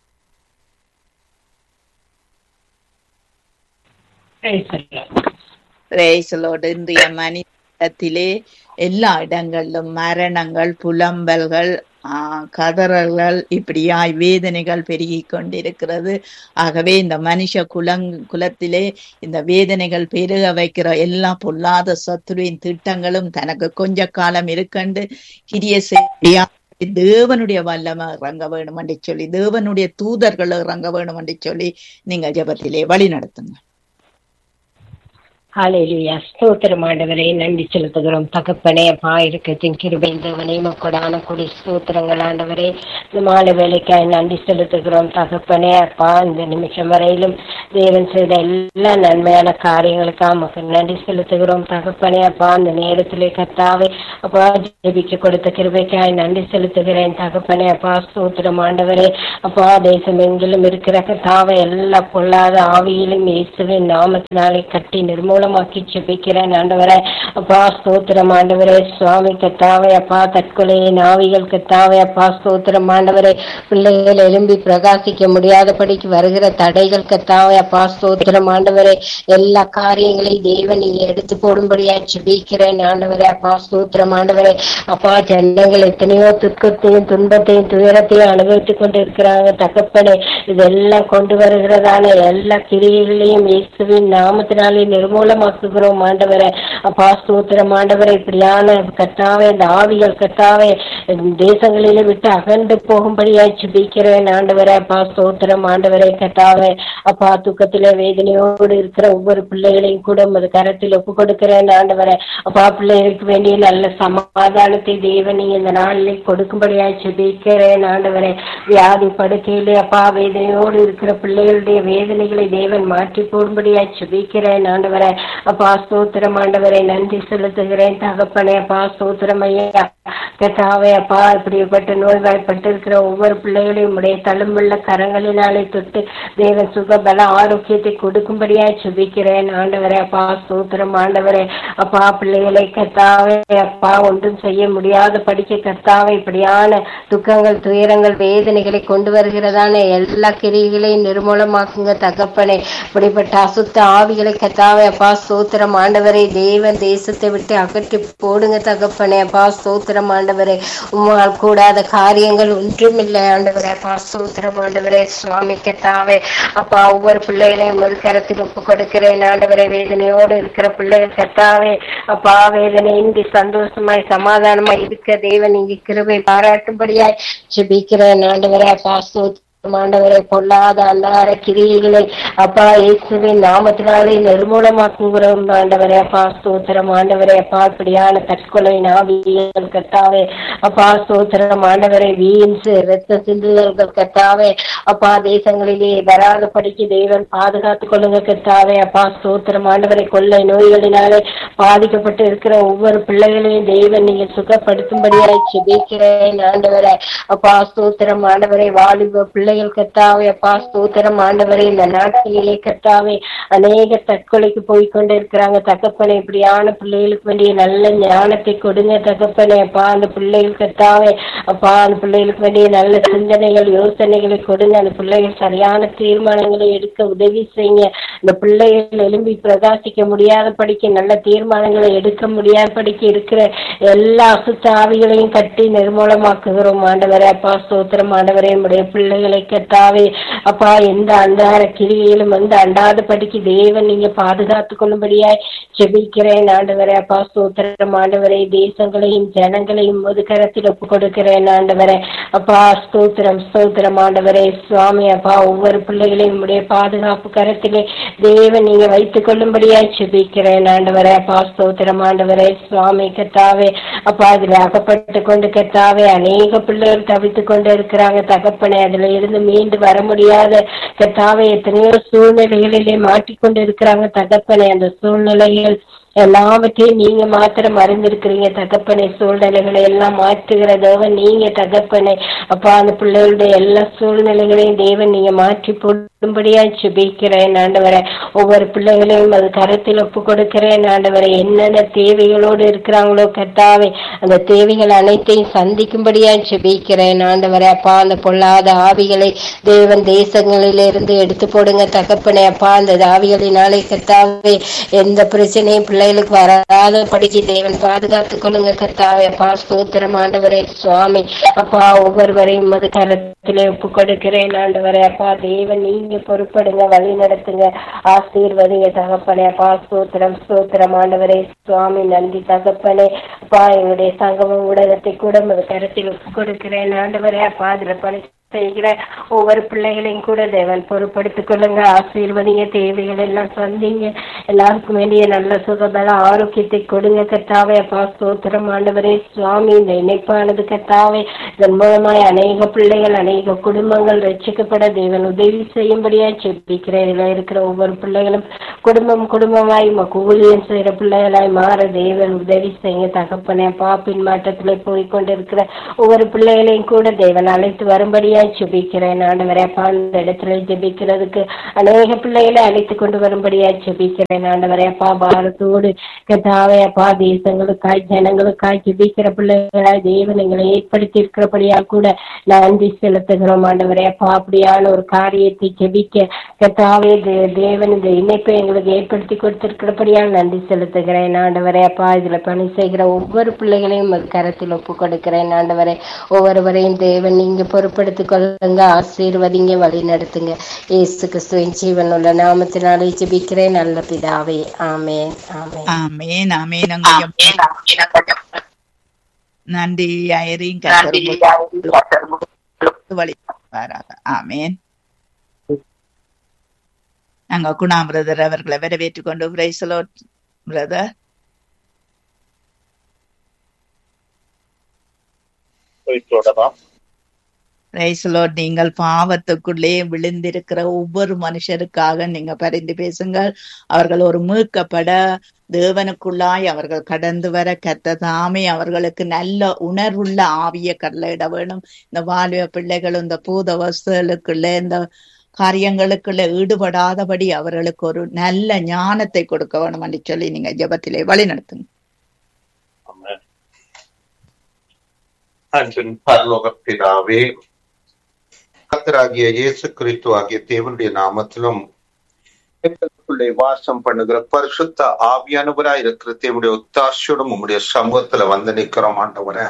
பிரேசலோடு இன்றைய மனிதத்திலே எல்லா இடங்களிலும் மரணங்கள் புலம்பல்கள் ஆஹ், கதறல்கள் இப்படியாய் வேதனைகள் பெருகிக் கொண்டிருக்கிறது ஆகவே இந்த மனுஷ குலங் குலத்திலே இந்த வேதனைகள் பெருக வைக்கிற எல்லா பொல்லாத சத்துருவின் திட்டங்களும் தனக்கு கொஞ்ச காலம் இருக்கண்டு கிரிய செய்யா தேவனுடைய வல்லமை இறங்க வேணும் என்று சொல்லி தேவனுடைய தூதர்கள் இறங்க வேணும் என்று சொல்லி நீங்க ஜெபத்திலே வழி நடத்துங்க ஹalleluya ஸ்தோத்திரம் ஆண்டவரே நன்றி செலுத்துகிறோம் தகப்பனே அப்பா இருக்கத்தின் கிருபை தேவனே மக்களான கொடி ஸ்தோத்திரங்கள் ஆண்டவரே இந்த மாலை வேலைக்காய் நன்றி செலுத்துகிறோம் தகப்பனே அப்பா இந்த நிமிஷம் வரையிலும் தேவன் செய்த எல்லா நன்மையான காரியங்களுக்காக மக்கள் நன்றி செலுத்துகிறோம் தகப்பனே அப்பா அந்த நேரத்திலே கத்தாவே அப்பா ஜெபிக்க கொடுத்த கிருபைக்காய் நன்றி செலுத்துகிறேன் தகப்பனே அப்பா ஸ்தோத்திரம் ஆண்டவரே அப்பா தேசம் எங்கிலும் இருக்கிற கத்தாவை எல்லா பொல்லாத ஆவியிலும் இயேசுவின் நாமத்தினாலே கட்டி நிர்மூலமாக்கி ஜெபிக்கிறேன் ஆண்டவரே அப்பா ஸ்தோத்திரம் ஆண்டவரே சுவாமி கத்தாவை அப்பா தற்கொலையின் ஆவிகள் கத்தாவை அப்பா ஸ்தோத்திரம் ஆண்டவரே பிள்ளைகள் எழும்பி பிரகாசிக்க முடியாதபடிக்கு வருகிற தடைகள் கத்தாவை அப்பா ஸ்தோத்திரம் ஆண்டவரே எல்லா காரியங்களையும் தேவன் நீங்க எடுத்து போடும்படியா ஜெபிக்கிறேன் ஆண்டவரே அப்பா ஸ்தோத்திரம் ஆண்டவரே அப்பா ஜனங்கள் எத்தனையோ துக்கத்தையும் துன்பத்தையும் துயரத்தையும் அனுபவித்துக் கொண்டு இருக்கிறாங்க தகப்பனே இதெல்லாம் கொண்டு வருகிறதான எல்லா கிரியைகளையும் இயேசுவின் நாமத்தினாலே நிர்மூலமாக்குகிறோம் ஆண்டவரே அப்பா ஸ்தோத்திரம் ஆண்டவரே இப்படியான கத்தாவே இந்த ஆவிகள் கத்தாவே தேசங்களிலே விட்டு அகன்று போகும்படியாய் ஜெபிக்கிறேன் ஆண்டவரே அப்பா ஸ்தோத்திரம் ஆண்டவரே கத்தாவே அப்பா துக்கத்திலே வேதனையோடு இருக்கிற ஒவ்வொரு பிள்ளைகளையும் கூட உமது கரத்தில் ஒப்பு கொடுக்கிறேன் ஆண்டவரே அப்பா பிள்ளைகளுக்கு வேண்டிய நல்ல சமாதானத்தை தேவன் நீங்க இந்த நாளிலே கொடுக்கும்படியாய் ஜெபிக்கிறேன் ஆண்டவரே வியாதி படுக்கையிலே அப்பா வேதனையோடு இருக்கிற பிள்ளைகளுடைய வேதனைகளை தேவன் மாற்றி போடும்படியாய் ஜெபிக்கிறேன் ஆண்டவரே அப்பா ஸ்தோத்திரம் ஆண்டவரை நன்றி செலுத்துகிறேன் தகப்பனே அப்பா ஸ்தோத்திரம் ஐயா கத்தாவே அப்பா இப்படிப்பட்ட நோய்வாய்ப்பட்டு இருக்கிற ஒவ்வொரு பிள்ளைகளையும் உடைய தழும்புள்ள கரங்களினாலே தொட்டு தேவன் சுக பல ஆரோக்கியத்தை கொடுக்கும்படியாய் சுபிக்கிறேன் ஆண்டவரே அப்பா ஸ்தோத்திரம் ஆண்டவரே அப்பா பிள்ளைகளை கத்தாவே அப்பா ஒன்றும் செய்ய முடியாத படிக்க கத்தாவே இப்படியான துக்கங்கள் துயரங்கள் வேதனைகளை கொண்டு வருகிறதான எல்லா கிரிகளையும் நிர்மூலமாக்குங்க தகப்பனே இப்படிப்பட்ட அசுத்த ஆவிகளை கத்தாவே அப்பா ஸ்தோத்திரம் ஆண்டவரே தேவன் தேசத்தை விட்டு அகற்றி போடுங்க தகப்பனே அப்பா ஸ்தோத்திரம் ஆண்டவரே உம்மால் கூடாத காரியங்கள் ஒன்றுமில்லை ஆண்டவரே அப்பா ஸ்தோத்திரம் ஆண்டவரே சுவாமி கத்தாவே அப்பா ஒவ்வொரு பிள்ளைகளையும் ஒரு கரத்தில் ஒப்பு கொடுக்கிறேன் ஆண்டவரே வேதனையோடு இருக்கிற பிள்ளைகள் கத்தாவே அப்பா வேதனையின்றி சந்தோஷமாய் சமாதானமாய் இருக்க தேவன் இங்கு கிருபை பாராட்டும்படியாய் ஜெபிக்கிறேன் ஆண்டவரே அப்பா ஸ்தோத்திரம் ஆண்டவரை பொல்லாத அந்தார கிரியைகளை அப்பா இயேசுவின் நாமத்தினாலே நிர்மூலமாக்குகிறோம் ஆண்டவரே அப்பா ஸ்தோத்திரம் ஆண்டவரே அப்பா இப்படியான தற்கொலை நாவியல் கத்தாவே அப்பா ஸ்தோத்திரம் ஆண்டவரை வீண்ஸ் ரத்த சிந்துதல்கள் கத்தாவே அப்பா தேசங்களிலே வராத படிக்கு தேவன் பாதுகாத்துக் கொள்ளுங்க கத்தாவே அப்பா ஸ்தோத்திரம் ஆண்டவரை கொள்ளை நோய்களினாலே பாதிக்கப்பட்டு இருக்கிற ஒவ்வொரு பிள்ளைகளையும் தேவன் நீங்க சுகப்படுத்தும்படியாய் செபிக்கிறேன் ஆண்டவரை அப்பா ஸ்தோத்திரம் ஆண்டவரை வாலிப பிள்ளைகள் கத்தாவே அப்பா ஸ்தோத்திரம் ஆண்டவரே இந்த நாட்களிலே கத்தாவே அநேக தற்கொலைக்கு போய் கொண்டு இருக்கிறாங்க தகப்பனை இப்படியான பிள்ளைகளுக்கு வேண்டிய நல்ல ஞானத்தை கொடுங்க தகப்பனே அப்பா அந்த பிள்ளைகள் கத்தாவே அப்பா அந்த பிள்ளைகளுக்கு வேண்டிய நல்ல சிந்தனைகள் யோசனைகளை கொடுங்க அந்த பிள்ளைகள் சரியான தீர்மானங்களை எடுக்க உதவி செய்யுங்க இந்த பிள்ளைகள் எழும்பி பிரகாசிக்க முடியாத படிக்க நல்ல தீர்மானங்களை எடுக்க முடியாத படிக்க இருக்கிற எல்லா அசுத்த ஆவிகளையும் கட்டி நிர்மூலமாக்குகிறோம் ஆண்டவரே அப்பா ஸ்தோத்திரம் ஆண்டவரே நம்முடைய பிள்ளைகளை கத்தாவே அப்பா எந்த அண்டார கிரியிலும் வந்து அண்டாத படிக்கு தேவன் நீங்க பாதுகாத்து கொள்ளும்படியாய் ஜெபிக்கிறேன் ஆண்டவரே அப்பா ஸ்தோத்திரம் ஆண்டவரே தேசங்களையும் ஜனங்களையும் ஒரு கரத்தில் ஒப்பு கொடுக்கிறேன் ஆண்டவரே அப்பா ஸ்தோத்திரம் ஸ்தோத்திரம் ஆண்டவரே சுவாமி அப்பா ஒவ்வொரு பிள்ளைகளையும் உடைய பாதுகாப்பு கரத்திலே தேவன் நீங்க வைத்துக் கொள்ளும்படியாய் ஜெபிக்கிறேன் ஆண்டவரே அப்பா ஸ்தோத்திரம் ஆண்டவரே சுவாமி கத்தாவே அப்பா அதுல அகப்பட்டு கொண்டு கத்தாவே அநேக பிள்ளைகள் தவித்துக் கொண்டு இருக்கிறாங்க தகப்பனே அதுல இருந்து மீண்டு வர முடியாத கத்தாவே எத்தனையோ சூழ்நிலைகளிலே மாட்டிக்கொண்டு இருக்கிறாங்க தகப்பனே அந்த சூழ்நிலைகள் எல்லாவற்றையும் நீங்க மாத்திரம் அறிந்திருக்கிறீங்க தகப்பனை சூழ்நிலைகளை எல்லாம் மாற்றுகிற தேவன் நீங்க தகப்பனை அப்பா அந்த பிள்ளைகளுடைய எல்லா சூழ்நிலைகளையும் தேவன் நீங்க மாற்றி போடும்படியா சுபிக்கிறேன் ஆண்டவரை ஒவ்வொரு பிள்ளைகளையும் அது கருத்தில் ஒப்பு கொடுக்கிறேன் ஆண்டவரை என்னென்ன தேவைகளோடு இருக்கிறாங்களோ கத்தாவே அந்த தேவைகள் அனைத்தையும் சந்திக்கும்படியா சுபிக்கிறேன் ஆண்டவரை அப்பா அந்த பொல்லாத ஆவிகளை தேவன் தேசங்களிலிருந்து எடுத்து போடுங்க தகப்பனே அப்பா அந்த ஆவிகளினாலே கத்தாவே எந்த பிரச்சனையும் பிள்ளைகளுக்கு வராத படிக்கு தேவன் பாதுகாத்துக் கொள்ளுங்க கத்தாவே அப்பா ஸ்தோத்திரம் ஆண்டவரே சுவாமி அப்பா ஒவ்வொருவரையும் அது கரத்திலே ஒப்பு கொடுக்கிறேன் ஆண்டவரே அப்பா தேவன் நீங்க பொறுப்படுங்க வழி நடத்துங்க ஆசீர்வதிங்க தகப்பனே அப்பா ஸ்தோத்திரம் ஸ்தோத்திரம் ஆண்டவரே சுவாமி நன்றி தகப்பனே அப்பா எங்களுடைய சங்கம ஊடகத்தை கூட அது கரத்தில் ஒப்பு கொடுக்கிறேன் ஆண்டவரே அப்பா அதுல பணி செய்கிற ஒவ்வொரு பிள்ளைகளையும் கூட தேவன் பொறுப்படுத்திக் கொள்ளுங்க ஆசீர்வதிங்க தேவைகள் எல்லாம் சந்திங்க எல்லாருக்கும் வேண்டிய நல்ல சுகபல ஆரோக்கியத்தை கொடுங்க கத்தாவே அப்பா ஸ்தோத்திரம் ஆண்டவரே சுவாமி இந்த இணைப்பானது கத்தாவே இதன் மூலமாய் அநேக பிள்ளைகள் அநேக குடும்பங்கள் ரட்சிக்கப்பட தேவன் உதவி செய்யும்படியா செப்பிக்கிறேன் இதுல இருக்கிற ஒவ்வொரு பிள்ளைகளும் குடும்பம் குடும்பமாய் உமக்கு ஊழியம் செய்யற பிள்ளைகளாய் மாற தேவன் உதவி செய்யுங்க தகப்பனே அப்பா பின்மாற்றத்துல போய் கொண்டிருக்கிற ஒவ்வொரு பிள்ளைகளையும் கூட தேவன் அழைத்து வரும்படியா ஜெபிக்கிறேன் ஆண்டவரே அப்பா அந்த இடத்துல ஜெபிக்கிறதுக்கு அநேக பிள்ளைகளை அழைத்து கொண்டு வரும்படியா ஜெபிக்கிறேன் ஆண்டவரே அப்பா பாரத்தோடு கதாவே அப்பா தேசங்களுக்காய் ஜனங்களுக்காய் ஜெபிக்கிற பிள்ளைகளாய் தேவன் எங்களை ஏற்படுத்தி இருக்கிறபடியா கூட நன்றி செலுத்துகிறோம் ஆண்டவரே அப்பா அப்படியான ஒரு காரியத்தை ஜெபிக்க கத்தாவே தே- தேவன் இந்த இணைப்பை எங்களுக்கு ஏற்படுத்தி கொடுத்திருக்கிறபடியால் நன்றி செலுத்துகிறேன் ஆண்டவரே அப்பா இதுல பணி செய்கிற ஒவ்வொரு பிள்ளைகளையும் உமது கரத்தில் ஒப்பு கொடுக்கிறேன் ஆண்டவரே ஒவ்வொருவரையும் தேவன் நீங்க பொறுப்படுத்திக் கொள்ளுங்க ஆசீர்வதிங்க வழி நடத்துங்க இயேசு கிறிஸ்துவின் ஜீவன் உள்ள நாமத்தினாலே ஜெபிக்கிறேன் நல்ல பிதாவே ஆமென் ஆமென் ஆமேன் ஆமேன் அங்கே நன்றி ஐரின் வழி ஆமேன் நாங்க குணா பிரதர் அவர்களை வரவேற்றுக் கொண்டு பிரைசலோ பிரதர் பிரைசலோ நீங்கள் பாவத்துக்குள்ளே விழுந்திருக்கிற ஒவ்வொரு மனுஷருக்காக நீங்க பரிந்து பேசுங்கள் அவர்கள் ஒரு மீட்கப்பட தேவனுக்குள்ளாய் அவர்கள் கடந்து வர கத்த தாமே அவர்களுக்கு நல்ல உணர்வுள்ள ஆவிய கடலிட வேணும் இந்த வாலிப பிள்ளைகள் இந்த பூத வஸ்துகளுக்குள்ள இந்த காரியங்களுக்குள்ள ஈடுபடாதபடி அவர்களுக்கு ஒரு நல்ல ஞானத்தை கொடுக்க வேணும் என்று சொல்லி நீங்க ஜெபத்திலே வழி நடத்துங்க அன்பின் பரலோக பிதாவே கத்தராகிய இயேசு கிறிஸ்து ஆகிய தேவனுடைய நாமத்திலும் எங்களுக்குள்ளே வாசம் பண்ணுகிற பரிசுத்த ஆவியானவராய் இருக்கிற தேவனுடைய ஒத்தாசையோடும் உம்முடைய சமூகத்துல வந்து நிக்கிறோம் ஆண்டவரே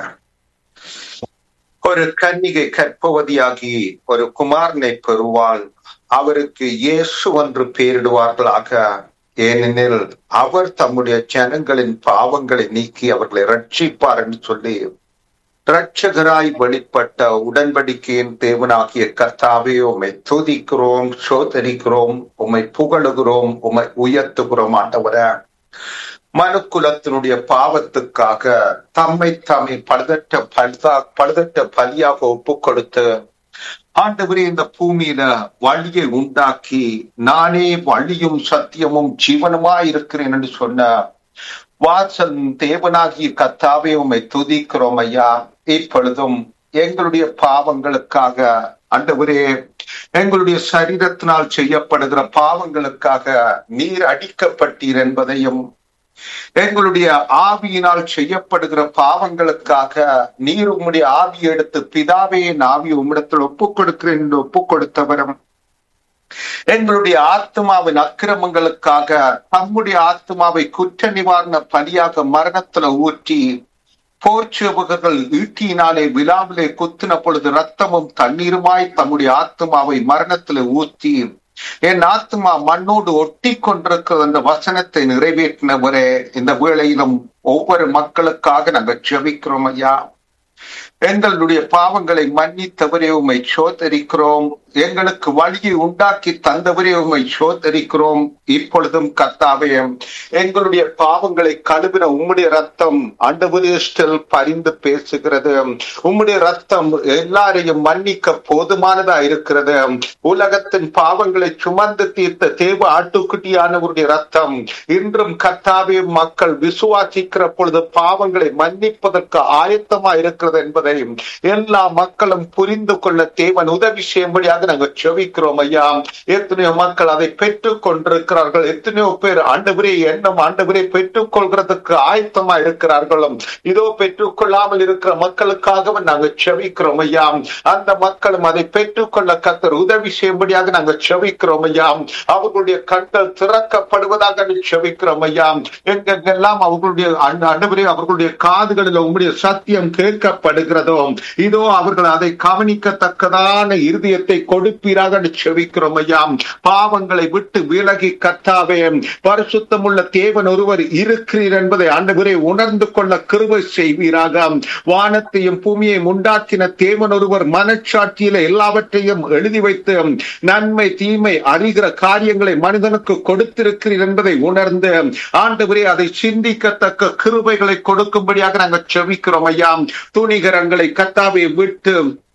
ஒரு கன்னிகை கற்பவதியாகி ஒரு குமாரனை பெறுவாள் அவருக்கு இயேசு என்று பெயரிடுவார்களாக ஏனெனில் அவர் தம்முடைய ஜனங்களின் பாவங்களை நீக்கி அவர்களை ரட்சிப்பார் என்று சொல்லி இரட்சகராய் வெளிப்பட்ட உடன்படிக்கையின் தேவனாகிய கர்த்தாவே உம்மை துதிக்கிறோம் சோதரிக்கிறோம் உம்மை புகழுகிறோம் உம்மை உயர்த்துகிறோம் ஆண்டவரே மனுக்குலத்தினுடைய பாவத்துக்காக தம்மை தம்மை பழுதற்ற பழுதா பழுதற்ற பலியாக ஒப்பு கொடுத்து ஆண்டவரே இந்த பூமியில வழியை உண்டாக்கி நானே வழியும் சத்தியமும் ஜீவனுமாய் இருக்கிறேன் என்று சொன்ன வாசல் தேவனாகிய கத்தாவே உம்மை துதிக்கிறோம் ஐயா இப்பொழுதும் எங்களுடைய பாவங்களுக்காக ஆண்டவரே எங்களுடைய சரீரத்தினால் செய்யப்படுகிற பாவங்களுக்காக நீர் அடிக்கப்பட்டீர் என்பதையும் எங்களுடைய ஆவியினால் செய்யப்படுகிற பாவங்களுக்காக நீர் உம்முடைய ஆவி எடுத்து பிதாவே என் ஆவி உம்மிடத்தில் ஒப்புக் கொடுக்கிறேன் என்று ஒப்புக் கொடுத்தவரும் எங்களுடைய ஆத்மாவின் அக்கிரமங்களுக்காக தம்முடைய ஆத்மாவை குற்ற நிவாரண பலியாக மரணத்துல ஊற்றி போர்ச்சுவகர்கள் ஈட்டியினாலே விழாவிலே குத்தின பொழுது ரத்தமும் தண்ணீருமாய் தம்முடைய ஆத்மாவை மரணத்துல ஊற்றி என் ஆத்மா மண்ணோடு ஒட்டி கொண்டிருக்கிற அந்த வசனத்தை நிறைவேற்றினவரே இந்த வேளையிலும் ஒவ்வொரு மக்களுக்காக நாங்கள் ஜெபிக்கிறோம் ஐயா எங்களுடைய பாவங்களை மன்னித்தவரே உம்மை சோதரிக்கிறோம் எங்களுக்கு வழியை உண்டாக்கி தந்தவரே உம்மை சோதரிக்கிறோம் இப்பொழுதும் கர்த்தாவே எங்களுடைய பாவங்களை கழுவின உம்முடைய ரத்தம் அண்டபுரேஸ்டில் பரிந்து பேசுகிறது உம்முடைய ரத்தம் எல்லாரையும் மன்னிக்க போதுமானதா இருக்கிறது உலகத்தின் பாவங்களை சுமந்து தீர்த்த தேவ ஆட்டுக்குட்டியானவருடைய ரத்தம் இன்றும் கர்த்தாவே மக்கள் விசுவாசிக்கிற பொழுது பாவங்களை மன்னிப்பதற்கு ஆயத்தமா இருக்கிறது என்பதை எல்லா மக்களும் புரிந்து கொள்ள தேவன் உதவி செய்யும்படியாக நாங்கள் செவிக்கிறோம் ஐயா எத்தனையோ மக்கள் அதை பெற்றுக் கொண்டிருக்கிறார்கள் எத்தனையோ பேர் ஆண்டவரே எண்ணம் ஆண்டவரே பெற்றுக் கொள்கிறதுக்கு ஆயத்தமா இருக்கிறார்களும் இதோ பெற்றுக் கொள்ளாமல் இருக்கிற மக்களுக்காகவும் நாங்கள் செவிக்கிறோம் ஐயா அந்த மக்களும் அதை பெற்றுக்கொள்ள கத்தர் உதவி செய்யும்படியாக நாங்கள் செவிக்கிறோம் ஐயா அவர்களுடைய கண்கள் திறக்கப்படுவதாக செவிக்கிறோம் ஐயா எங்கெங்கெல்லாம் அவர்களுடைய ஆண்டவரே அவர்களுடைய காதுகளில் உங்களுடைய சத்தியம் கேட்கப்படுகிறதோ இதோ அவர்கள் அதை கவனிக்கத்தக்கதான இருதயத்தை கொடுப்பீராக செவிக்கிறோம் ஐயா பாவங்களை விட்டு விலகி கத்தாவே பரிசுத்தமுள்ள தேவன் ஒருவர் இருக்கிறீர் என்பதை ஆண்டவரே உணர்ந்து கொள்ள கிருபை செய்வீராக வானத்தையும் பூமியையும் உண்டாக்கின தேவன் ஒருவர் மனச்சாட்சியில எல்லாவற்றையும் எழுதி வைத்து நன்மை தீமை அறிகிற காரியங்களை மனிதனுக்கு கொடுத்திருக்கிறீர் என்பதை உணர்ந்து ஆண்டவரே அதை சிந்திக்கத்தக்க கிருபைகளை கொடுக்கும்படியாக நாங்கள் செவிக்கிறோம் ஐயா துணிகரங்களை கத்தாவை விட்டு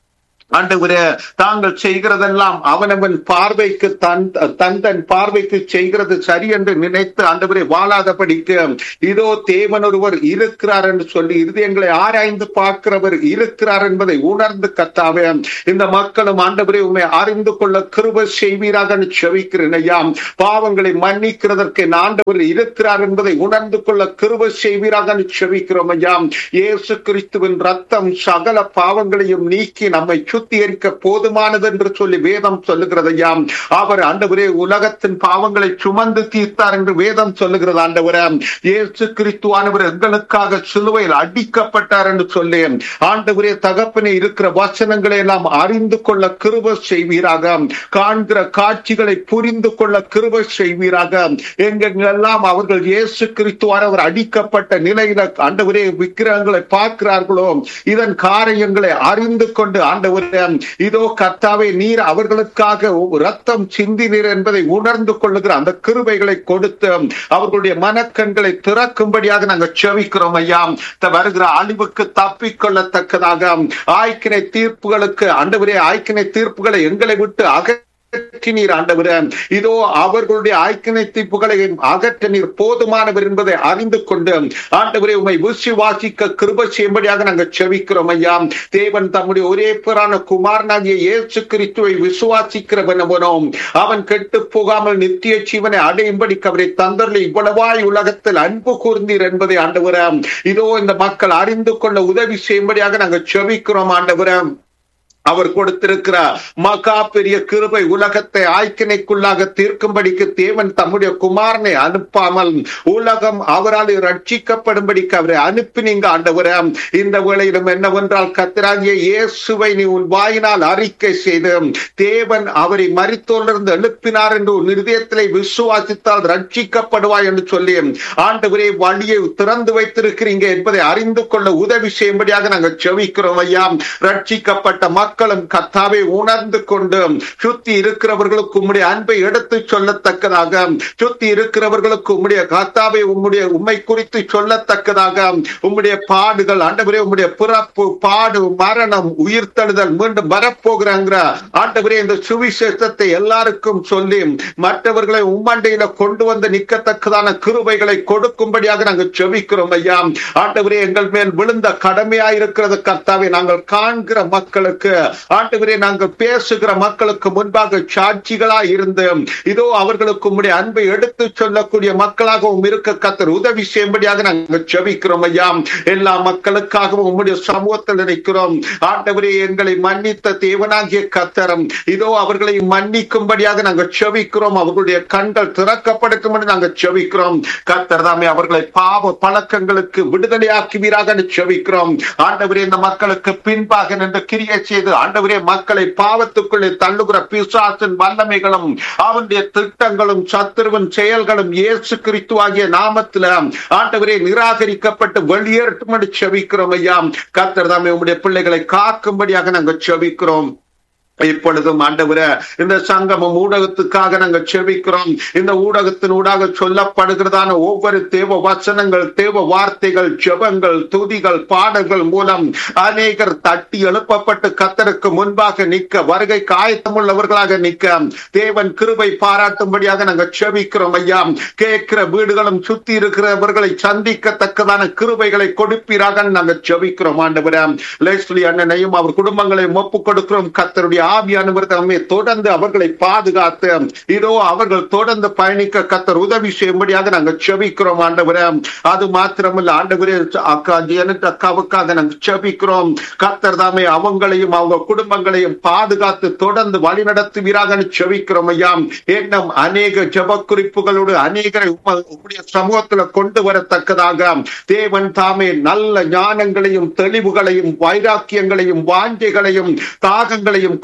ஆண்டவரே தாங்கள் செய்கிறதெல்லாம் அவனவன் பார்வைக்கு தன் தன் தன் பார்வைக்கு செய்கிறது சரி என்று நினைத்து ஆண்டவரே வாழாதபடிக்கு இதோ தேவன் ஒருவர் இருக்கிறார் என்று சொல்லி இருதயங்களை ஆராய்ந்து பார்க்கிறவர் இருக்கிறார் என்பதை உணர்ந்து கத்தாவே இந்த மக்களும் ஆண்டவரே உண்மை அறிந்து கொள்ள கிருப செய்வீராக செவிக்கிறேன் ஐயா பாவங்களை மன்னிக்கிறதற்கு ஆண்டவர் இருக்கிறார் என்பதை உணர்ந்து கொள்ள கிருப செய்வீராக செவிக்கிறோம் ஐயா இயேசு கிறிஸ்துவின் ரத்தம் சகல பாவங்களையும் நீக்கி நம்மை சுத்திகரிக்க போதுமானது என்று சொல்லி வேதம் சொல்லுகிறது ஐயா அவர் ஆண்டவரே உலகத்தின் பாவங்களை சுமந்து தீர்த்தார் என்று வேதம் சொல்லுகிறது ஆண்டவரே இயேசு கிறிஸ்துவானவர் எங்களுக்காக சிலுவையில் அடிக்கப்பட்டார் என்று சொல்லி ஆண்டவரே தகப்பனே இருக்கிற வசனங்களை எல்லாம் அறிந்து கொள்ள கிருப செய்வீராக காண்கிற காட்சிகளை புரிந்து கொள்ள கிருப செய்வீராக எங்கெங்கெல்லாம் அவர்கள் இயேசு கிறிஸ்துவானவர் அடிக்கப்பட்ட நிலையில ஆண்டவரே விக்கிரகங்களை பார்க்கிறார்களோ இதன் காரியங்களை அறிந்து கொண்டு ஆண்டவரே இதோ கர்த்தாவே நீர் அவர்களுக்காக ரத்தம் சிந்தினீர் என்பதை உணர்ந்து கொள்ளுகிற அந்த கிருபைகளை கொடுத்து அவர்களுடைய மனக்கண்களை திறக்கும்படியாக நாங்கள் செவிக்கிறோம் ஐயா வருகிற அழிவுக்கு தப்பிக்கொள்ளத்தக்கதாக ஆய்க்கினை தீர்ப்புகளுக்கு ஆண்டவரே ஆய்க்கினை தீர்ப்புகளை எங்களை விட்டு அக அகற்றினீர் ஆண்டவரே இதோ அவர்களுடைய ஆய்க்கினை தீப்புகளை அகற்ற நீர் போதுமானவர் என்பதை அறிந்து கொண்டு ஆண்டவரே உண்மை விசுவாசிக்க கிருப செய்யும்படியாக நாங்கள் செவிக்கிறோம் ஐயா தேவன் தம்முடைய ஒரே பேரான குமாரனாகிய இயேசு கிறிஸ்துவை விசுவாசிக்கிறவனவனோ அவன் கெட்டு போகாமல் நித்திய ஜீவனை அடையும்படிக்கு அவரை தந்தரில் இவ்வளவாய் உலகத்தில் அன்பு கூர்ந்தீர் என்பதை ஆண்டவரே இதோ இந்த மக்கள் அறிந்து கொள்ள உதவி செய்யும்படியாக நாங்கள் செவிக்கிறோம் ஆண்டவரே அவர் கொடுத்திருக்கிற மகா பெரிய கிருபை உலகத்தை ஆய்க்கினைக்குள்ளாக தீர்க்கும்படிக்கு தேவன் தம்முடைய குமாரனை அனுப்பாமல் உலகம் அவரால் ரட்சிக்கப்படும்படிக்கு அவரை அனுப்பினீங்க ஆண்டவரே இந்த வேளையிலும் என்னவென்றால் கத்திராகிய இயேசுவை நீ உன் வாயினால் அறிக்கை செய்து தேவன் அவரை மறித்தோலிருந்து எழுப்பினார் என்று உன் இருதயத்திலே விசுவாசித்தால் ரட்சிக்கப்படுவாய் என்று சொல்லி ஆண்டவரே வழியை திறந்து வைத்திருக்கிறீங்க என்பதை அறிந்து கொள்ள உதவி செய்யும்படியாக நாங்கள் செவிக்கிறோம் ஐயா ரட்சிக்கப்பட்ட மக்களும் கத்தாவை உணர்ந்து கொண்டு சுத்தி இருக்கிறவர்களுக்கு உம்முடைய அன்பை எடுத்து சொல்லத்தக்கதாக சுத்தி இருக்கிறவர்களுக்கு உம்முடைய கத்தாவை உம்முடைய உண்மை குறித்து சொல்லத்தக்கதாக உம்முடைய பாடுகள் ஆண்டவரே உம்முடைய பிறப்பு பாடு மரணம் உயிர்த்தெழுதல் மீண்டும் வரப்போகிறாங்கிற ஆண்டவரே இந்த சுவிசேஷத்தை எல்லாருக்கும் சொல்லி மற்றவர்களை உம்மண்டையில கொண்டு வந்து நிற்கத்தக்கதான கிருபைகளை கொடுக்கும்படியாக நாங்கள் செவிக்கிறோம் ஐயா ஆண்டவரே எங்கள் மேல் விழுந்த கடமையாயிருக்கிறது கர்த்தாவை நாங்கள் காண்கிற மக்களுக்கு ஆண்டவரே நாங்கள் பேசுகிற மக்களுக்கு முன்பாக சாட்சிகளா இருந்து இதோ அவர்களுக்கு உம்முடைய அன்பை எடுத்து சொல்லக்கூடிய மக்களாகவும் இருக்க கத்தர் உதவி செய்யும்படியாக நாங்கள் செவிக்கிறோம் ஐயா எல்லா மக்களுக்காகவும் உம்முடைய சமூகத்தில் நினைக்கிறோம் ஆண்டவரே எங்களை மன்னித்த தேவனாகிய கத்தரம் இதோ அவர்களை மன்னிக்கும்படியாக நாங்கள் செவிக்கிறோம் அவர்களுடைய கண்கள் திறக்கப்படட்டும் என்று நாங்கள் செவிக்கிறோம் கத்தர் தாமே அவர்களை பாவ பழக்கங்களுக்கு விடுதலையாக்குவீராக செவிக்கிறோம் ஆண்டவரே இந்த மக்களுக்கு பின்பாக நின்று கிரியை செய்து ஆண்டவரே மக்களை பாவத்துக்குள்ளே தள்ளுகிற பிசாசின் வல்லமைகளும் அவனுடைய திட்டங்களும் சத்துருவின் செயல்களும் இயேசு கிறிஸ்து ஆகிய நாமத்துல ஆண்டவரே நிராகரிக்கப்பட்டு வெளியேறட்டும் என்று செவிக்கிறோம் ஐயா கர்த்தர் தாமே உங்களுடைய பிள்ளைகளை காக்கும்படியாக நாங்கள் செவிக்கிறோம் இப்பொழுதும் ஆண்டவரே இந்த சங்கமம் ஊடகத்துக்காக நாங்கள் செபிக்கிறோம் இந்த ஊடகத்தின் ஊடாக சொல்லப்படுகிறதான ஒவ்வொரு தேவ வசனங்கள் தேவ வார்த்தைகள் ஜெபங்கள் துதிகள் பாடல்கள் மூலம் அநேகர் தட்டி எழுப்பப்பட்டு கத்தருக்கு முன்பாக நிற்க வருகை காயத்தமுள்ளவர்களாக நிற்க தேவன் கிருபை பாராட்டும்படியாக நாங்கள் செபிக்கிறோம் ஐயா கேட்கிற வீடுகளும் சுத்தி இருக்கிறவர்களை சந்திக்கத்தக்கதான கிருபைகளை கொடுப்பீராக நாங்கள் செபிக்கிறோம் ஆண்டவரே லேஸ்லி அண்ணனையும் அவர் குடும்பங்களையும் ஒப்புக் கொடுக்கிறோம் கத்தருடைய ஆவியானவர் தம்மை தொடர்ந்து அவர்களை பாதுகாத்து இதோ அவர்கள் தொடர்ந்து பயணிக்க கத்தர் உதவி செய்யும்படியாக நாங்கள் செபிக்கிறோம் ஆண்டவரே அது மாத்திரமல்ல ஆண்டவரே அக்கா ஜெனட் அக்காவுக்காக நாங்கள் செபிக்கிறோம் கத்தர் தாமே அவங்களையும் அவங்க குடும்பங்களையும் பாதுகாத்து தொடர்ந்து வழி நடத்துவீராக செபிக்கிறோம் ஐயா இன்னும் அநேக ஜப குறிப்புகளோடு அநேகரை உங்களுடைய சமூகத்துல கொண்டு வரத்தக்கதாக தேவன் தாமே நல்ல ஞானங்களையும் தெளிவுகளையும் வைராக்கியங்களையும் வாஞ்சைகளையும் தாகங்களையும்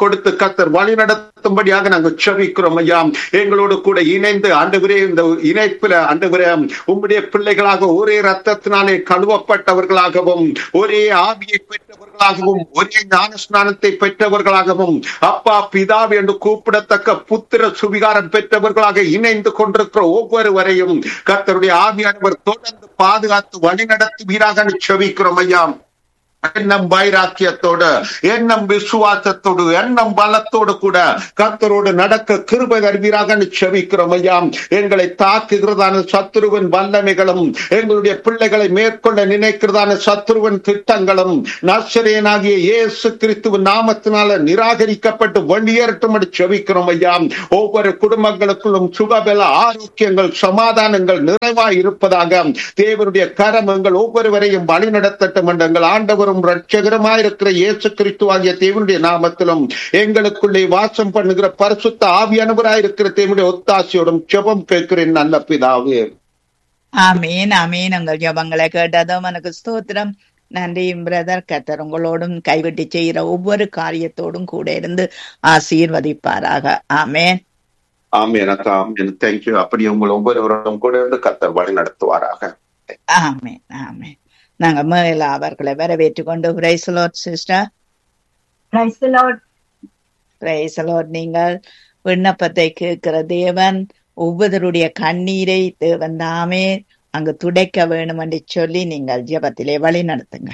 கொடுத்து கத்தர் வழி நடத்தும்படியாக நாங்கள் செவிக்கிறோம் ஐயா எங்களோடு கூட இணைந்து ஆண்டவரே இந்த இணைப்பில ஆண்டவரே உம்முடைய பிள்ளைகளாக ஒரே ரத்தத்தினாலே கழுவப்பட்டவர்களாகவும் ஒரே ஆவியை பெற்றவர்களாகவும் ஒரே ஞான ஸ்நானத்தை பெற்றவர்களாகவும் அப்பா பிதாവ് என்று கூப்பிடத்தக்க புத்திர சுவிகாரம் பெற்றவர்களாக இணைந்து கொண்டிருக்கிற ஒவ்வொருவரையும் கர்த்தருடைய ஆவியானவர் தொடர்ந்து பாதுகாத்து வழி நடத்துவீராக செவிக்கிறோம் ஐயா எண்ணம் வைராக்கியத்தோடு எண்ணம் விசுவாசத்தோடு எண்ணம் பலத்தோடு கூட கர்த்தரோடு நடக்க கிருபை தருவீராக செவிக்கிறோம் ஐயா எங்களை தாக்குகிறதான சத்துருவின் வல்லமைகளும் எங்களுடைய பிள்ளைகளை மேற்கொள்ள நினைக்கிறதான சத்துருவின் திட்டங்களும் நசரேனாகிய இயேசு கிறிஸ்துவின் நாமத்தினால நிராகரிக்கப்பட்டு வெளியேறட்டும் என்று செவிக்கிறோம் ஐயா ஒவ்வொரு குடும்பங்களுக்குள்ளும் சுகபல ஆரோக்கியங்கள் சமாதானங்கள் நிறைவாய் இருப்பதாக தேவனுடைய கரம் எங்கள் ஒவ்வொருவரையும் வழி நடத்தட்டும் என்று எங்கள் ஆண்டவரும் ரட்சகரமாயிருக்கிற இயேசு கிறிஸ்து ஆகிய தேவனுடைய நாமத்திலும் எங்களுக்குள்ளே வாசம் பண்ணுகிற பரிசுத்த ஆவியானவராயிருக்கிற தேவனுடைய ஒத்தாசையோடும் ஜெபம் கேட்கிறேன் நல்ல பிதாவே ஆமீன் ஆமீன் உங்கள் ஜபங்களை கேட்டதும் எனக்கு ஸ்தோத்திரம் நன்றி பிரதர் கத்தர் உங்களோடும் கைவிட்டு செய்கிற ஒவ்வொரு காரியத்தோடும் கூட இருந்து ஆசீர்வதிப்பாராக ஆமேன் ஆமேன் அக்கா ஆமேன் தேங்க்யூ அப்படி உங்கள் ஒவ்வொருவரும் கூட இருந்து கத்தர் வழி நடத்துவாராக ஆமேன் ஆமேன் நாங்க மேல அவர்களை வரவேற்று கொண்டு praise the Lord sister Praise the Lord. Praise the Lord நீங்கள் விண்ணப்பத்தை கேட்கிற தேவன் ஒவ்வொருவருடைய கண்ணீரை தேவன் தாமே அங்கு துடைக்க வேணும் என்று சொல்லி நீங்கள் ஜெபத்திலே வழி நடத்துங்க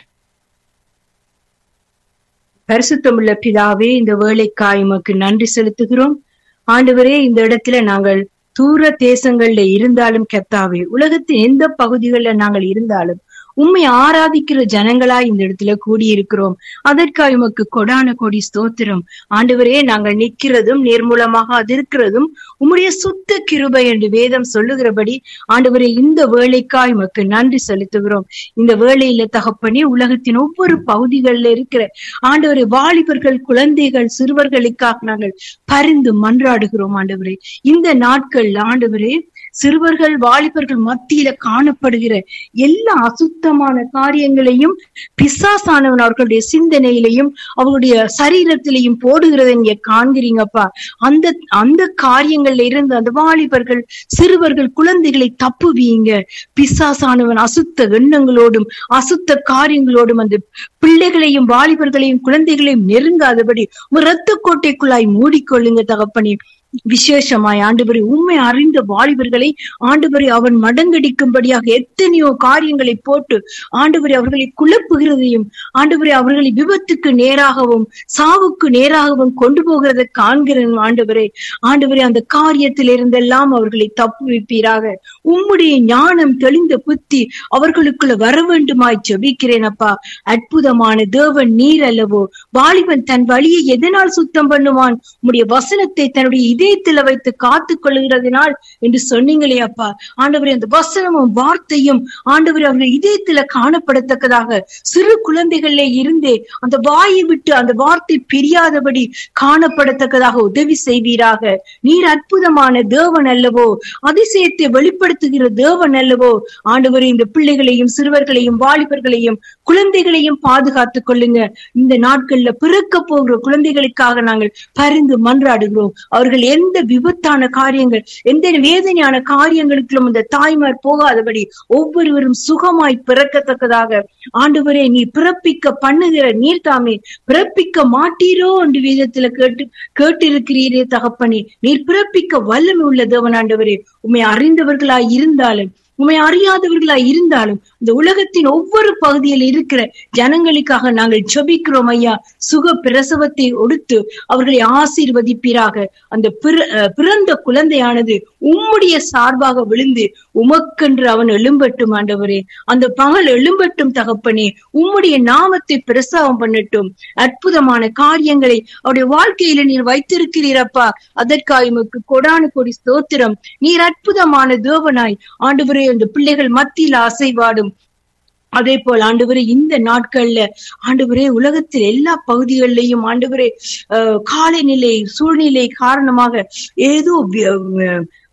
பரிசுத்தமுள்ள பிதாவே இந்த வேலைக்காய் உமக்கு நன்றி செலுத்துகிறோம் ஆண்டவரே இந்த இடத்துல நாங்கள் தூர தேசங்கள்ல இருந்தாலும் கெத்தாவே உலகத்தின் எந்த பகுதிகளில் நாங்கள் இருந்தாலும் உண்மை ஆராதிக்கிற ஜனங்களா இந்த இடத்துல கூடியிருக்கிறோம் அதற்காக உமக்கு கொடான கொடி ஸ்தோத்திரம் ஆண்டவரே நாங்கள் நிற்கிறதும் நேர்மூலமாக அதிருக்கிறதும் உம்முடைய சுத்த கிருபை என்று வேதம் சொல்லுகிறபடி ஆண்டவரே இந்த வேலைக்காய் உமக்கு நன்றி செலுத்துகிறோம் இந்த வேலையில தகப்பனே உலகத்தின் ஒவ்வொரு பகுதிகளில் இருக்கிற ஆண்டவரே வாலிபர்கள் குழந்தைகள் சிறுவர்களுக்காக நாங்கள் பரிந்து மன்றாடுகிறோம் ஆண்டவரே இந்த நாட்கள்ல ஆண்டவரே சிறுவர்கள் வாலிபர்கள் மத்தியில காணப்படுகிற எல்லா அசுத்தமான காரியங்களையும் பிசாசானவன் அவர்களுடைய சிந்தனையிலையும் அவர்களுடைய சரீரத்திலையும் போடுகிறதை நீங்க காண்கிறீங்கப்பா அந்த அந்த காரியங்கள்ல இருந்து அந்த வாலிபர்கள் சிறுவர்கள் குழந்தைகளை தப்புவீங்க பிசாசானவன் அசுத்த எண்ணங்களோடும் அசுத்த காரியங்களோடும் அந்த பிள்ளைகளையும் வாலிபர்களையும் குழந்தைகளையும் நெருங்காதபடி ரத்த கோட்டைக்குள்ளாய் மூடிக்கொள்ளுங்க தகப்பனே விசேஷமாய் ஆண்டவரை உண்மை அறிந்த வாலிபர்களை ஆண்டவரை அவன் மடங்கடிக்கும்படியாக எத்தனையோ காரியங்களை போட்டு ஆண்டவரை அவர்களை குழப்புகிறதையும் ஆண்டவரை அவர்களை விபத்துக்கு நேராகவும் சாவுக்கு நேராகவும் கொண்டு போகிறதை காண்கிறேன் ஆண்டவரே ஆண்டவரே அந்த காரியத்தில் இருந்தெல்லாம் அவர்களை தப்புவிப்பீராக உம்முடைய ஞானம் தெளிந்த புத்தி அவர்களுக்குள்ள வர வேண்டுமாய் ஜெபிக்கிறேன் அப்பா அற்புதமான தேவன் நீர் அல்லவோ வாலிபன் தன் வழியை எதனால் சுத்தம் பண்ணுவான் உம்முடைய வசனத்தை தன்னுடைய இதயத்துல வைத்து காத்து கொள்ளுகிறதினால் என்று சொன்னீங்களே அப்பா ஆண்டவரே அந்த வசனமும் வார்த்தையும் ஆண்டவரே அவர்கள் இதயத்துல காணப்படத்தக்கதாக சிறு குழந்தைகளிலே இருந்தே அந்த வாயை விட்டு அந்த வார்த்தை பிரியாதபடி காணப்படத்தக்கதாக உதவி செய்வீராக நீர் அற்புதமான தேவன் அல்லவோ அதிசயத்தை வெளிப்படுத்துகிற தேவன் அல்லவோ ஆண்டவரே இந்த பிள்ளைகளையும் சிறுவர்களையும் வாலிபர்களையும் குழந்தைகளையும் பாதுகாத்துக் கொள்ளுங்க இந்த நாட்கள்ல பிறக்க போகிற குழந்தைகளுக்காக நாங்கள் பரிந்து மன்றாடுகிறோம் அவர்கள் எந்த விபத்தான காரியங்கள் எந்த வேதனையான காரியங்களுக்கும் இந்த தாய்மார் போகாதபடி ஒவ்வொருவரும் சுகமாய் பிறக்கத்தக்கதாக ஆண்டவரே நீ பிறப்பிக்க பண்ணுகிற நீர் தாமே பிறப்பிக்க மாட்டீரோ என்று வேதத்துல கேட்டு கேட்டிருக்கிறீரே தகப்பனே நீர் பிறப்பிக்க வல்லமை உள்ள தேவன் ஆண்டவரே உண்மை அறிந்தவர்களாய் இருந்தாலும் உண்மை அறியாதவர்களாய் இருந்தாலும் இந்த உலகத்தின் ஒவ்வொரு பகுதியில் இருக்கிற ஜனங்களுக்காக நாங்கள் ஜெபிக்கிறோம் ஐயா சுக பிரசவத்தை ஒடுத்து அவர்களை ஆசீர்வதிப்பீராக அந்த பிற- அஹ் பிறந்த குழந்தையானது உம்முடைய சார்பாக விழுந்து உமக்கென்று அவன் எழும்பட்டும் ஆண்டவரே அந்த பகல் எழும்பட்டும் தகப்பனே உம்முடைய நாமத்தை பிரசவம் பண்ணட்டும் அற்புதமான காரியங்களை அவருடைய வாழ்க்கையில நீர் வைத்திருக்கிறீரப்பா அதற்காக உமக்கு கொடான கொடி ஸ்தோத்திரம் நீர் அற்புதமான தேவனாய் ஆண்டவரே அந்த பிள்ளைகள் மத்தியில் அசைவாடும் அதே போல் ஆண்டவரே இந்த நாட்கள்ல ஆண்டவரே உலகத்தில் எல்லா பகுதிகளிலையும் ஆண்டவரே அஹ், காலநிலை சூழ்நிலை காரணமாக ஏதோ வி- அஹ்,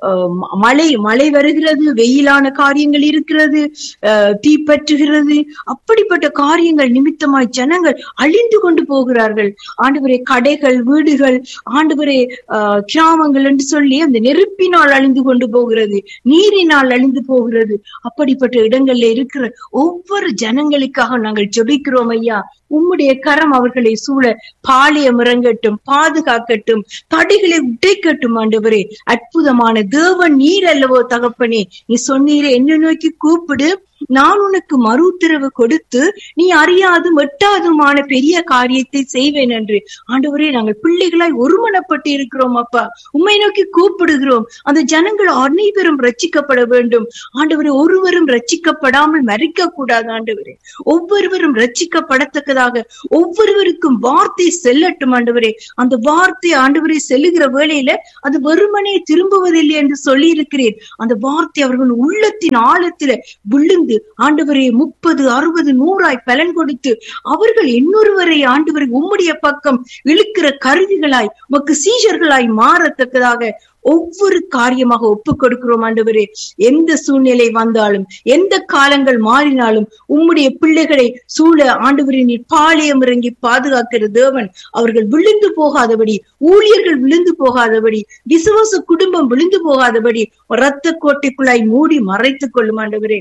அஹ், ம- மழை மழை வருகிறது வெயிலான காரியங்கள் இருக்கிறது அஹ், தீப்பற்றுகிறது அப்படிப்பட்ட காரியங்கள் நிமித்தமாய் ஜனங்கள் அழிந்து கொண்டு போகிறார்கள் ஆண்டவரே கடைகள் வீடுகள் ஆண்டவரே ஆஹ், கிராமங்கள் என்று சொல்லி அந்த நெருப்பினால் அழிந்து கொண்டு போகிறது நீரினால் அழிந்து போகிறது அப்படிப்பட்ட இடங்கள்ல இருக்கிற ஒவ்வொரு ஜனங்களுக்காக நாங்கள் ஜெபிக்கிறோம் ஐயா உம்முடைய கரம் அவர்களை சூழ பாளையம் இறங்கட்டும் பாதுகாக்கட்டும் தடைகளை உடைக்கட்டும் ஆண்டவரே அற்புதமான தேவன் நீர் அல்லவோ தகப்பனே நீ சொன்னீரே என்ன நோக்கி கூப்பிடு நான் உனக்கு மறு உத்தரவு கொடுத்து நீ அறியாதும் எட்டாதுமான பெரிய காரியத்தை செய்வேன் என்று ஆண்டவரே நாங்கள் பிள்ளைகளாய் ஒருமனப்பட்டு இருக்கிறோம் அப்பா உம்மை நோக்கி கூப்பிடுகிறோம் அந்த ஜனங்கள் அனைவரும் ரட்சிக்கப்பட வேண்டும் ஆண்டவரே ஒருவரும் ரட்சிக்கப்படாமல் மறிக்க கூடாது ஆண்டவரே ஒவ்வொருவரும் ரட்சிக்கப்படத்தக்கதாக ஒவ்வொருவருக்கும் வார்த்தை செல்லட்டும் ஆண்டவரே அந்த வார்த்தை ஆண்டவரே செல்லுகிற வேளையில அது வெறுமனே திரும்புவதில்லை என்று சொல்லி இருக்கிறேன் அந்த வார்த்தை அவர்கள் உள்ளத்தின் ஆழத்தில விழுந்து ஆண்டவரே முப்பது அறுபது நூறாய் பலன் கொடுத்து அவர்கள் இன்னொருவரை ஆண்டவரை உம்முடைய பக்கம் இழுக்கிற கருவிகளாய் உமக்கு சீஷர்களாய் மாறத்தக்கதாக ஒவ்வொரு காரியமாக ஒப்புக் கொடுக்கிறோம் ஆண்டவரே எந்த சூழ்நிலை வந்தாலும் எந்த காலங்கள் மாறினாலும் உம்முடைய பிள்ளைகளை சூழ ஆண்டவரின் நீர் பாளையம் இறங்கி பாதுகாக்கிற தேவன் அவர்கள் விழுந்து போகாதபடி ஊழியர்கள் விழுந்து போகாதபடி விசுவாச குடும்பம் விழுந்து போகாதபடி இரத்த கோட்டைக்குள்ளாய் மூடி மறைத்துக் கொள்ளும் ஆண்டவரே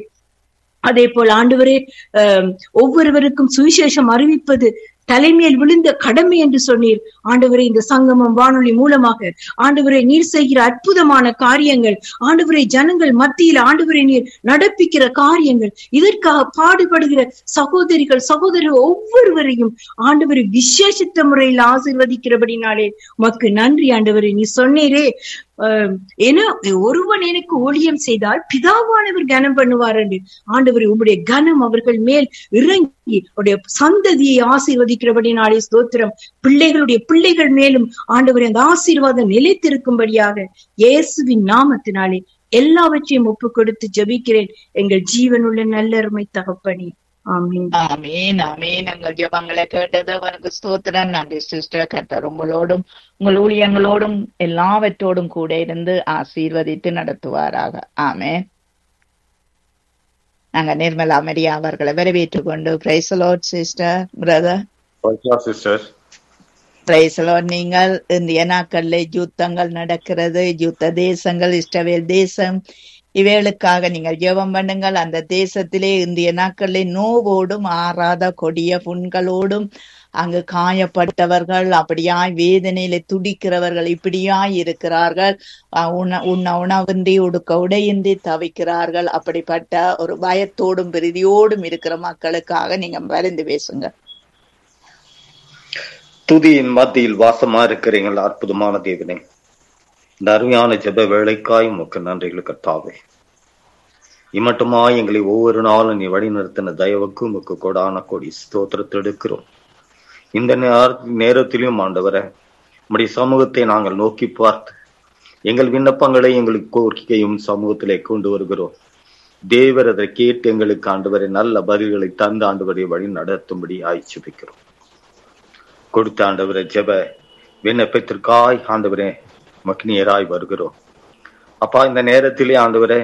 அதே போல் ஆண்டவரே அஹ், ஒவ்வொருவருக்கும் சுவிசேஷம் அறிவிப்பது தலைமையில் விழுந்த கடமை என்று சொன்னீர் ஆண்டவரே இந்த சங்கமம் வானொலி மூலமாக ஆண்டவரை நீர் செய்கிற அற்புதமான காரியங்கள் ஆண்டவரை ஜனங்கள் மத்தியில் ஆண்டவரை நீர் நடப்பிக்கிற காரியங்கள் இதற்காக பாடுபடுகிற சகோதரிகள் சகோதரர் ஒவ்வொருவரையும் ஆண்டவரை விசேஷித்த முறையில் ஆசீர்வதிக்கிறபடினாலே உமக்கு நன்றி ஆண்டவரே நீ சொன்னீரே ஆஹ் என ஒருவன் எனக்கு ஊழியம் செய்தால் பிதாவானவர் கனம் பண்ணுவார் என்று ஆண்டவரே உம்முடைய கனம் அவர்கள் மேல் இறங்கி உடைய சந்ததியை ஆசீர்வதிக்கிறபடினாலே ஸ்தோத்திரம் பிள்ளைகளுடைய பிள்ளைகள் மேலும் ஆண்டவரே அந்த ஆசீர்வாதம் நிலைத்திருக்கும்படியாக இயேசுவின் நாமத்தினாலே எல்லாவற்றையும் ஒப்பு கொடுத்து ஜெபிக்கிறேன் எங்கள் ஜீவனுள்ள நல்லருமை தகப்பனே ஆமீன் ஆமீன் ஆமீன் எங்கள் ஜெபங்களை கேட்டது அவனுக்கு ஸ்தோத்திரம் நன்றி சிஸ்டர் கர்த்தர் உங்களோடும் உங்கள் ஊழியங்களோடும் எல்லாவற்றோடும் கூட இருந்து ஆசீர்வதித்து நடத்துவாராக ஆமென் நாங்க நிர்மலா மரியா அவர்களை வரவேற்றுக் கொண்டு praise the Lord sister brother sister praise the Lord நீங்கள் இந்திய நாட்கள்ல யுத்தங்கள் நடக்கிறது யுத்த தேசங்கள் இஸ்ரவேல் தேசம் இவைகளுக்காக நீங்கள் ஜெபம் பண்ணுங்கள் அந்த தேசத்திலே இந்திய நாட்களிலே நோவோடும் ஆறாத கொடிய புண்களோடும் அங்கு காயப்பட்டவர்கள் அப்படியாய் வேதனையில துடிக்கிறவர்கள் இப்படியாய் இருக்கிறார்கள் அஹ் உண உண்ண உணவின்றி உடுக்க உடையின்றி தவிக்கிறார்கள் அப்படிப்பட்ட ஒரு பயத்தோடும் பிரதியோடும் இருக்கிற மக்களுக்காக நீங்க மருந்து பேசுங்க துதியின் மத்தியில் வாசமா இருக்கிறீங்கள் அற்புதமான தேவனே இந்த அருமையான ஜெப வேலைக்காய் உமக்கு நன்றிகள் கர்த்தாவே இம்மட்டுமா எங்களை ஒவ்வொரு நாளும் நீ வழிநடத்தின தயவுக்கு உமக்கு கொடான கொடி ஸ்தோத்திரத்தை எடுக்கிறோம் இந்த நேர- நேரத்திலும் ஆண்டவரே உம்முடைய சமூகத்தை நாங்கள் நோக்கி பார்த்து எங்கள் விண்ணப்பங்களை எங்களுக்கு கோரிக்கையும் சமூகத்திலே கொண்டு வருகிறோம் தேவர் அதை கேட்டு எங்களுக்கு ஆண்டவரை நல்ல பதில்களை தந்து ஆண்டவரை வழி நடத்தும்படி ஆய்ச்சிபிக்கிறோம் கொடுத்த ஆண்டவரை ஜெப விண்ணப்பத்திற்காய் ஆண்டவரே மக்னியராய் வருகிறோம் அப்பா இந்த நேரத்திலே ஆண்டவரே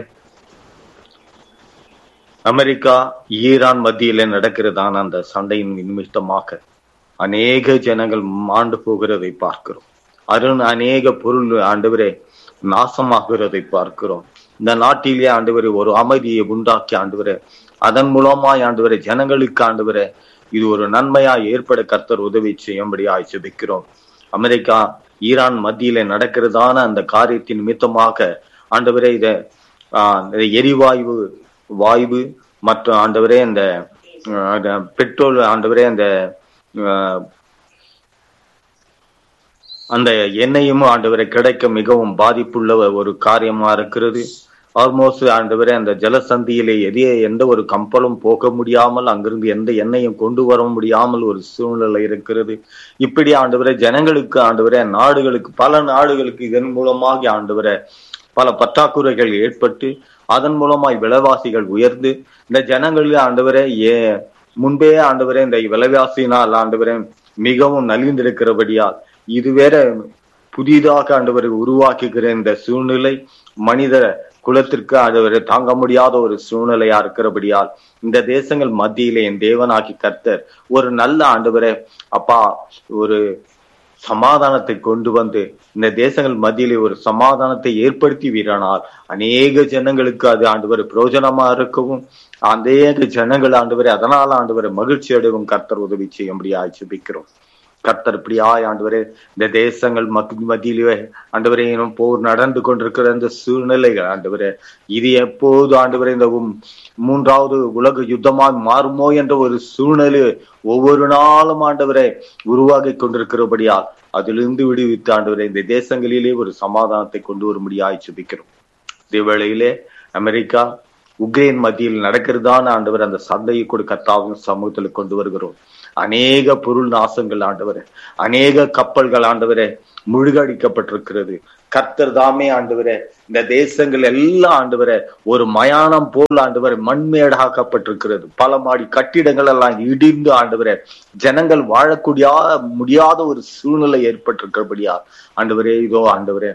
அமெரிக்கா ஈரான் மத்தியிலே நடக்கிறதான அந்த சண்டையின் நிமித்தமாக அநேக ஜனங்கள் மாண்டு போகிறதை பார்க்கிறோம் அருண் அநேக பொருள் ஆண்டவரே நாசமாகிறதை பார்க்கிறோம் இந்த நாட்டிலே ஆண்டவரே ஒரு அமைதியை உண்டாக்கி ஆண்டவரே அதன் மூலமாய் ஆண்டவரே ஜனங்களுக்கு ஆண்டவரே இது ஒரு நன்மையாய் ஏற்பட கர்த்தர் உதவி செய்யும்படியாய் ஜெபிக்கிறோம் அமெரிக்கா ஈரான் மத்தியில நடக்கிறதான அந்த காரியத்தின் நிமித்தமாக ஆண்டவரே இத ஆஹ், இந்த எரிவாயு வாயு மற்றும் ஆண்டவரே இந்த ஆஹ், அந்த பெட்ரோல் ஆண்டவரே அந்த ஆஹ், அந்த எண்ணெயும் ஆண்டவரை கிடைக்க மிகவும் பாதிப்புள்ள ஒரு காரியமா இருக்கிறது ஆல்மோஸ்ட் ஆண்டவரே அந்த ஜலசந்தியிலே எரிய எந்த ஒரு கப்பலும் போக முடியாமல் அங்கிருந்து எந்த எண்ணெயும் கொண்டு வர முடியாமல் ஒரு சூழ்நிலை இருக்கிறது இப்படி ஆண்டவரே ஜனங்களுக்கு ஆண்டவரே நாடுகளுக்கு பல நாடுகளுக்கு இதன் மூலமாக ஆண்டவரே பல பற்றாக்குறைகள் ஏற்பட்டு அதன் மூலமாய் விலைவாசிகள் உயர்ந்து இந்த ஜனங்களில் ஆண்டவரே ஏ முன்பே ஆண்டவரே இந்த விலைவாசியினால் ஆண்டவரே மிகவும் நலிந்திருக்கிறபடியால் இது வேற புதிதாக ஆண்டவரை உருவாக்குகிற இந்த சூழ்நிலை மனித குலத்திற்கு ஆண்டவரை தாங்க முடியாத ஒரு சூழ்நிலையா இருக்கிறபடியால் இந்த தேசங்கள் மத்தியிலே என் தேவனாகி கர்த்தர் ஒரு நல்ல ஆண்டவரை அப்பா ஒரு சமாதானத்தை கொண்டு வந்து இந்த தேசங்கள் மத்தியிலே ஒரு சமாதானத்தை ஏற்படுத்தி வீரானால் அநேக ஜனங்களுக்கு அது ஆண்டவர் பிரயோஜனமா இருக்கவும் அநேக ஜனங்கள் ஆண்டவரை அதனால ஆண்டவரை மகிழ்ச்சி அடைவும் கர்த்தர் உதவி செய்யும்படியா ஜெபிக்கிறோம் கர்த்தர் இப்படியாய் ஆண்டவரே இந்த தேசங்கள் மக் மத்தியிலே ஆண்டவரே இன்னும் போர் நடந்து கொண்டிருக்கிற இந்த சூழ்நிலைகள் ஆண்டவரே இது எப்போது ஆண்டவரே இந்த உம் மூன்றாவது உலக யுத்தமாய் மாறுமோ என்ற ஒரு சூழ்நிலை ஒவ்வொரு நாளும் ஆண்டவரை உருவாகி கொண்டிருக்கிறபடியால் அதிலிருந்து விடுவித்து ஆண்டவரை இந்த தேசங்களிலே ஒரு சமாதானத்தை கொண்டு வரும்படியாய் ஜெபிக்கிறோம் இதே வேளையிலே அமெரிக்கா உக்ரைன் மத்தியில் நடக்கிறதான ஆண்டவர் அந்த சந்தையை கூட கத்தாவும் சமூகத்தில் கொண்டு வருகிறோம் அநேக பொருள் நாசங்கள் ஆண்டவரே அநேக கப்பல்கள் ஆண்டவரே முழுகடிக்கப்பட்டிருக்கிறது கர்த்தர் தாமே ஆண்டவரே இந்த தேசங்கள் எல்லாம் ஆண்டவரே ஒரு மயானம் போல் ஆண்டவரே மண்மேடாக்கப்பட்டிருக்கிறது பல மாடி கட்டிடங்கள் எல்லாம் இடிந்து ஆண்டவரே ஜனங்கள் வாழக்கூடிய முடியாத ஒரு சூழ்நிலை ஏற்பட்டிருக்கிறபடியா ஆண்டவரே இதோ ஆண்டவரே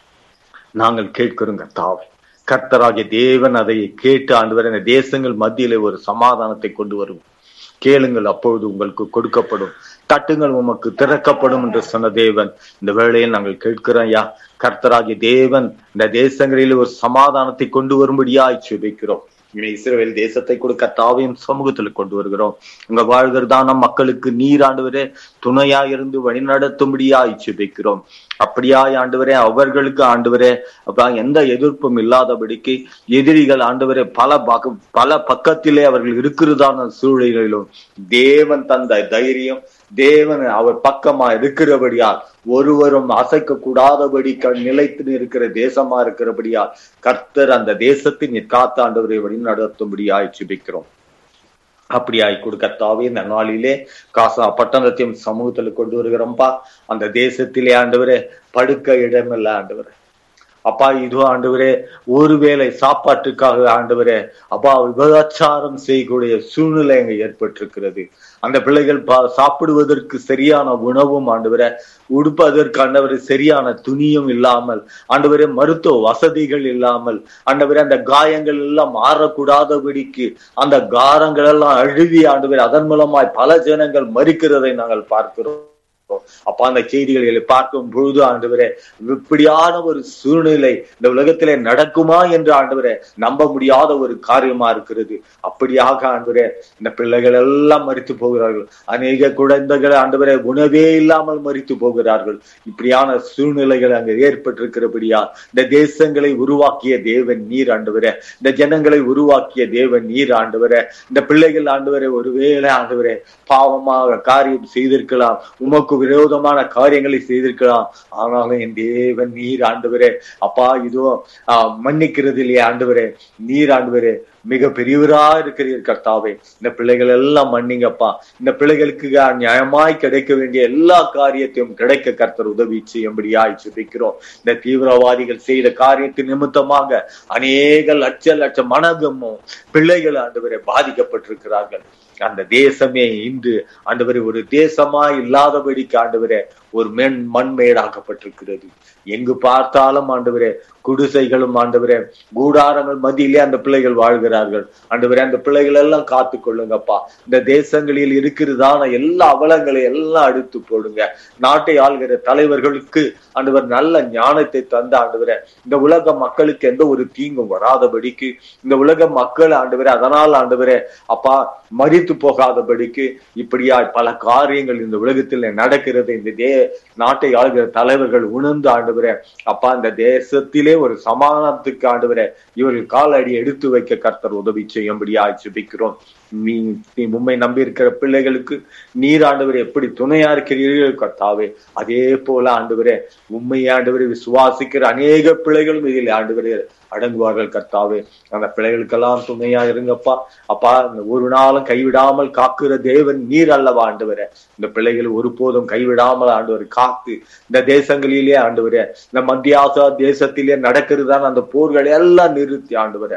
நாங்கள் கேட்கிறோம் கர்த்தாவே கர்த்தராகிய தேவன் அதை கேட்டு ஆண்டவரே இந்த தேசங்கள் மத்தியிலே ஒரு சமாதானத்தை கொண்டு வரும் கேளுங்கள் அப்பொழுது உங்களுக்கு கொடுக்கப்படும் தட்டுங்கள் உமக்கு திறக்கப்படும் என்று சொன்ன தேவன் இந்த வேளையில் நாங்கள் கேட்கிறோம் ஐயா கர்த்தராகிய தேவன் இந்த தேசங்களில் ஒரு சமாதானத்தை கொண்டு வரும்படியாய் சுபிக்கிறோம் இஸ்ரேல் தேசத்தை கூட கத்தாவையும் சமூகத்துல கொண்டு வருகிறோம் உங்க வாழ்கிறதான மக்களுக்கு நீர் ஆண்டவரே துணையா இருந்து வழிநடத்தும்படியாய் சுபிக்கிறோம் அப்படியாய் ஆண்டவரே அவர்களுக்கு ஆண்டவரே அப்ப எந்த எதிர்ப்பும் இல்லாதபடிக்கு எதிரிகள் ஆண்டவரே பல பக்க பல பக்கத்திலே அவர்கள் இருக்கிறதான சூழ்நிலையிலும் தேவன் தந்த தைரியம் தேவன் அவர் பக்கமா இருக்கிறபடியால் ஒருவரும் அசைக்க கூடாதபடி நிலைத்து இருக்கிற தேசமா இருக்கிறபடியால் கர்த்தர் அந்த தேசத்தின் காத்த ஆண்டவரை வழி நடத்தும்படியாய் சுபிக்கிறோம் அப்படியாய் கொடுக்கத்தாவே இந்த நாளிலே காசா பட்டணத்தையும் சமூகத்துல கொண்டு வருகிறோம்பா அந்த தேசத்திலே ஆண்டவரே படுக்க இடமில்ல ஆண்டவரே அப்பா இதுவும் ஆண்டவரே ஒருவேளை சாப்பாட்டுக்காக ஆண்டவரே அப்பா விபச்சாரம் செய்யக்கூடிய சூழ்நிலை அங்க ஏற்பட்டிருக்கிறது அந்த பிள்ளைகள் சாப்பிடுவதற்கு சரியான உணவும் ஆண்டவரை உடுப்பதற்கு ஆண்டவரை சரியான துணியும் இல்லாமல் ஆண்டவரே மருத்துவ வசதிகள் இல்லாமல் ஆண்டவரே அந்த காயங்கள் எல்லாம் மாறக்கூடாதபடிக்கு அந்த காரங்கள் எல்லாம் அழுவி ஆண்டவரே அதன் மூலமாய் பல ஜனங்கள் மறிக்கிறதை நாங்கள் பார்க்கிறோம் அப்ப அந்த செய்திகளை பார்க்கும் பொழுது ஆண்டவரே இப்படியான ஒரு சூழ்நிலை இந்த உலகத்திலே நடக்குமா என்று ஆண்டவரே நம்ப முடியாத ஒரு காரியமா இருக்கிறது அப்படியாக ஆண்டவரே இந்த பிள்ளைகள் எல்லாம் மறித்து போகிறார்கள் அநேக குழந்தைகள் ஆண்டவரே உணவே இல்லாமல் மறித்து போகிறார்கள் இப்படியான சூழ்நிலைகள் அங்கு ஏற்பட்டிருக்கிறபடியா இந்த தேசங்களை உருவாக்கிய தேவன் நீர் ஆண்டவரே இந்த ஜனங்களை உருவாக்கிய தேவன் நீர் ஆண்டவரே இந்த பிள்ளைகள் ஆண்டவரே ஒருவேளை ஆண்டவரே பாவமாக காரியம் செய்திருக்கலாம் உமக்கு விரோதமான காரியங்களை செய்திருக்கலாம் ஆனாலும் என் தேவன் நீர் ஆண்டவரே அப்பா இதோ ஆஹ் மன்னிக்கிறது இல்லையா ஆண்டவரே நீர் ஆண்டவரே மிக பெரியவரா இருக்கிறீர் கர்த்தாவே இந்த பிள்ளைகள் எல்லாம் மன்னிங்கப்பா இந்த பிள்ளைகளுக்கு நியாயமாய் கிடைக்க வேண்டிய எல்லா காரியத்தையும் கிடைக்க கர்த்தர் உதவி செய்யும்படியாய் சுபிக்கிறோம் இந்த தீவிரவாதிகள் செய்த காரியத்தின் நிமித்தமாக அநேக லட்ச லட்ச மனகமும் பிள்ளைகள் ஆண்டவரை பாதிக்கப்பட்டிருக்கிறார்கள் அந்த தேசமே இன்று ஆண்டவரே ஒரு தேசமா இல்லாதபடிக்கு ஆண்டவரே ஒரு மென் மண்மேடாக்கப்பட்டிருக்கிறது எங்கு பார்த்தாலும் ஆண்டவரே குடிசைகளும் ஆண்டவரே கூடாரங்கள் மத்தியிலே அந்த பிள்ளைகள் வாழ்கிறார்கள் ஆண்டவரே அந்த பிள்ளைகள் எல்லாம் காத்து கொள்ளுங்கப்பா இந்த தேசங்களில் இருக்கிறதான எல்லா அவலங்களையும் எல்லாம் அடுத்து போடுங்க நாட்டை ஆள்கிற தலைவர்களுக்கு ஆண்டவர் நல்ல ஞானத்தை தந்த ஆண்டவரே இந்த உலக மக்களுக்கு எந்த ஒரு தீங்கும் வராதபடிக்கு இந்த உலக மக்கள் ஆண்டவரே அதனால் ஆண்டவரே அப்பா மறித்து போகாதபடிக்கு இப்படியாய் பல காரியங்கள் இந்த உலகத்தில் நடக்கிறது இந்த தே நாட்டை ஆளுகிற தலைவர்கள் உணர்ந்து ஆண்டவரே அப்பா இந்த தேசத்திலே ஒரு சமாதானத்துக்கு ஆண்டவரே இவர்கள் காலடி எடுத்து வைக்க கர்த்தர் உதவி செய்யும்படியாய் ஜெபிக்கிறோம் நீ நீ உண்மை நம்பி இருக்கிற பிள்ளைகளுக்கு நீர் ஆண்டவர் எப்படி துணையா இருக்கிறீர்கள் கர்த்தாவே அதே போல ஆண்டவரே உண்மை ஆண்டவரை விசுவாசிக்கிற அநேக பிள்ளைகளும் இதில் ஆண்டவரே அடங்குவார்கள் கர்த்தாவே அந்த பிள்ளைகளுக்கெல்லாம் துணையா இருங்கப்பா அப்பா இந்த ஒரு நாளும் கைவிடாமல் காக்குற தேவன் நீர் அல்லவா ஆண்டவரே இந்த பிள்ளைகள் ஒருபோதும் கைவிடாமல் ஆண்டவர் காத்து இந்த தேசங்களிலே ஆண்டவரே இந்த மத்திய ஆசா தேசத்திலே நடக்கிறதான அந்த போர்களை எல்லாம் நிறுத்தி ஆண்டவரே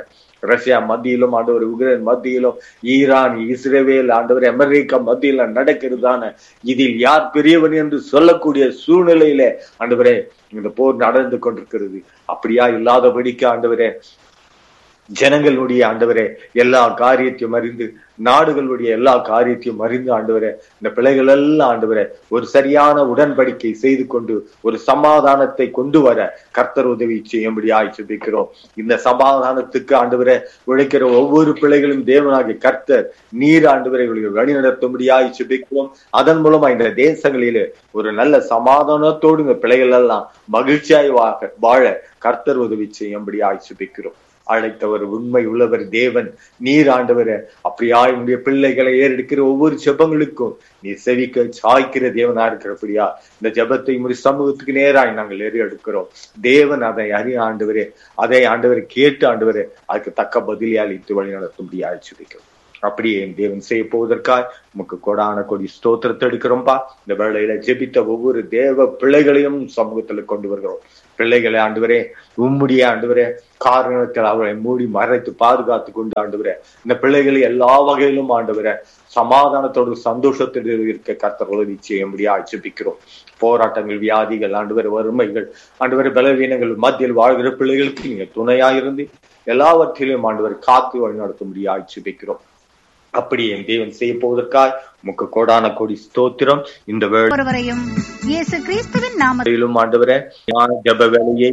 ரஷ்யா மத்தியிலும் ஆண்டவர் உக்ரைன் மத்தியிலும் ஈரான் இஸ்ரேல் ஆண்டவர் அமெரிக்கா மத்தியில நடக்கிறதான இதில் யார் பெரியவன் என்று சொல்லக்கூடிய சூழ்நிலையில ஆண்டவரே இந்த போர் நடந்து கொண்டிருக்கிறது அப்படியா இல்லாதபடிக்கு ஆண்டவரே ஜனங்களுடைய ஆண்டவரே எல்லா காரியத்தையும் அறிந்து நாடுகளுடைய எல்லா காரியத்தையும் அறிந்து ஆண்டவரே இந்த பிள்ளைகள் எல்லாம் ஆண்டவரே ஒரு சரியான உடன்படிக்கை செய்து கொண்டு ஒரு சமாதானத்தை கொண்டு வர கர்த்தர் உதவி செய்யும்படியாய் சுபிக்கிறோம் இந்த சமாதானத்துக்கு ஆண்டவரே உழைக்கிற ஒவ்வொரு பிள்ளைகளும் தேவனாகிய கர்த்தர் நீர் ஆண்டவரை வழி நடத்தும்படியாய் சுபிக்கிறோம் அதன் மூலமா இந்த தேசங்களிலே ஒரு நல்ல சமாதானத்தோடு இந்த பிள்ளைகள் எல்லாம் மகிழ்ச்சியாய் வாழ கர்த்தர் உதவி செய்யும்படியாய் சுபிக்கிறோம் அழைத்தவர் உண்மை உள்ளவர் தேவன் நீர் ஆண்டவர் அப்படியா உடைய பிள்ளைகளை ஏறெடுக்கிற ஒவ்வொரு ஜெபங்களுக்கும் நீ செவிக்க சாய்க்கிற தேவனா இருக்கிறபடியா இந்த ஜெபத்தை முடி சமூகத்துக்கு நேராய் நாங்கள் ஏறி எடுக்கிறோம் தேவன் அதை அறிய ஆண்டவரே அதை ஆண்டவர் கேட்டு ஆண்டவரே அதுக்கு தக்க பதிலி அளித்து வழி நடத்தும்படியா சுபிக்கிறோம் அப்படியே என் தேவன் செய்ய போவதற்காய் உமக்கு கொடான கொடி ஸ்தோத்திரத்தை எடுக்கிறோம்பா இந்த வேளையில ஜெபித்த ஒவ்வொரு தேவ பிள்ளைகளையும் சமூகத்துல கொண்டு வருகிறோம் பிள்ளைகளை ஆண்டுவரே உம்முடைய ஆண்டுவரே காரணத்தில் அவரை மூடி மறைத்து பாதுகாத்து கொண்டு ஆண்டுவரே இந்த பிள்ளைகளை எல்லா வகையிலும் ஆண்டுவர சமாதானத்தோடு சந்தோஷத்தோடு இருக்க கர்த்தர் உதவி செய்யும்படியா ஜெபிக்கிறோம் போராட்டங்கள் வியாதிகள் ஆண்டுவர வறுமைகள் ஆண்டுவர பலவீனங்கள் மத்தியில் வாழ்கிற பிள்ளைகளுக்கு நீங்க துணையாயிருந்து எல்லாவற்றிலும் ஆண்டுவர் காத்து வழி நடத்தும்படியா ஜெபிக்கிறோம் அப்படி என் தேவன் செய்ய போவதற்காய் முக்க கோடான கோடி ஸ்தோத்திரம் இந்த ஒருவரையும் இயேசு கிறிஸ்துவின் நாம வேளையிலும் ஆண்டவரே ஞான ஜப வேலையை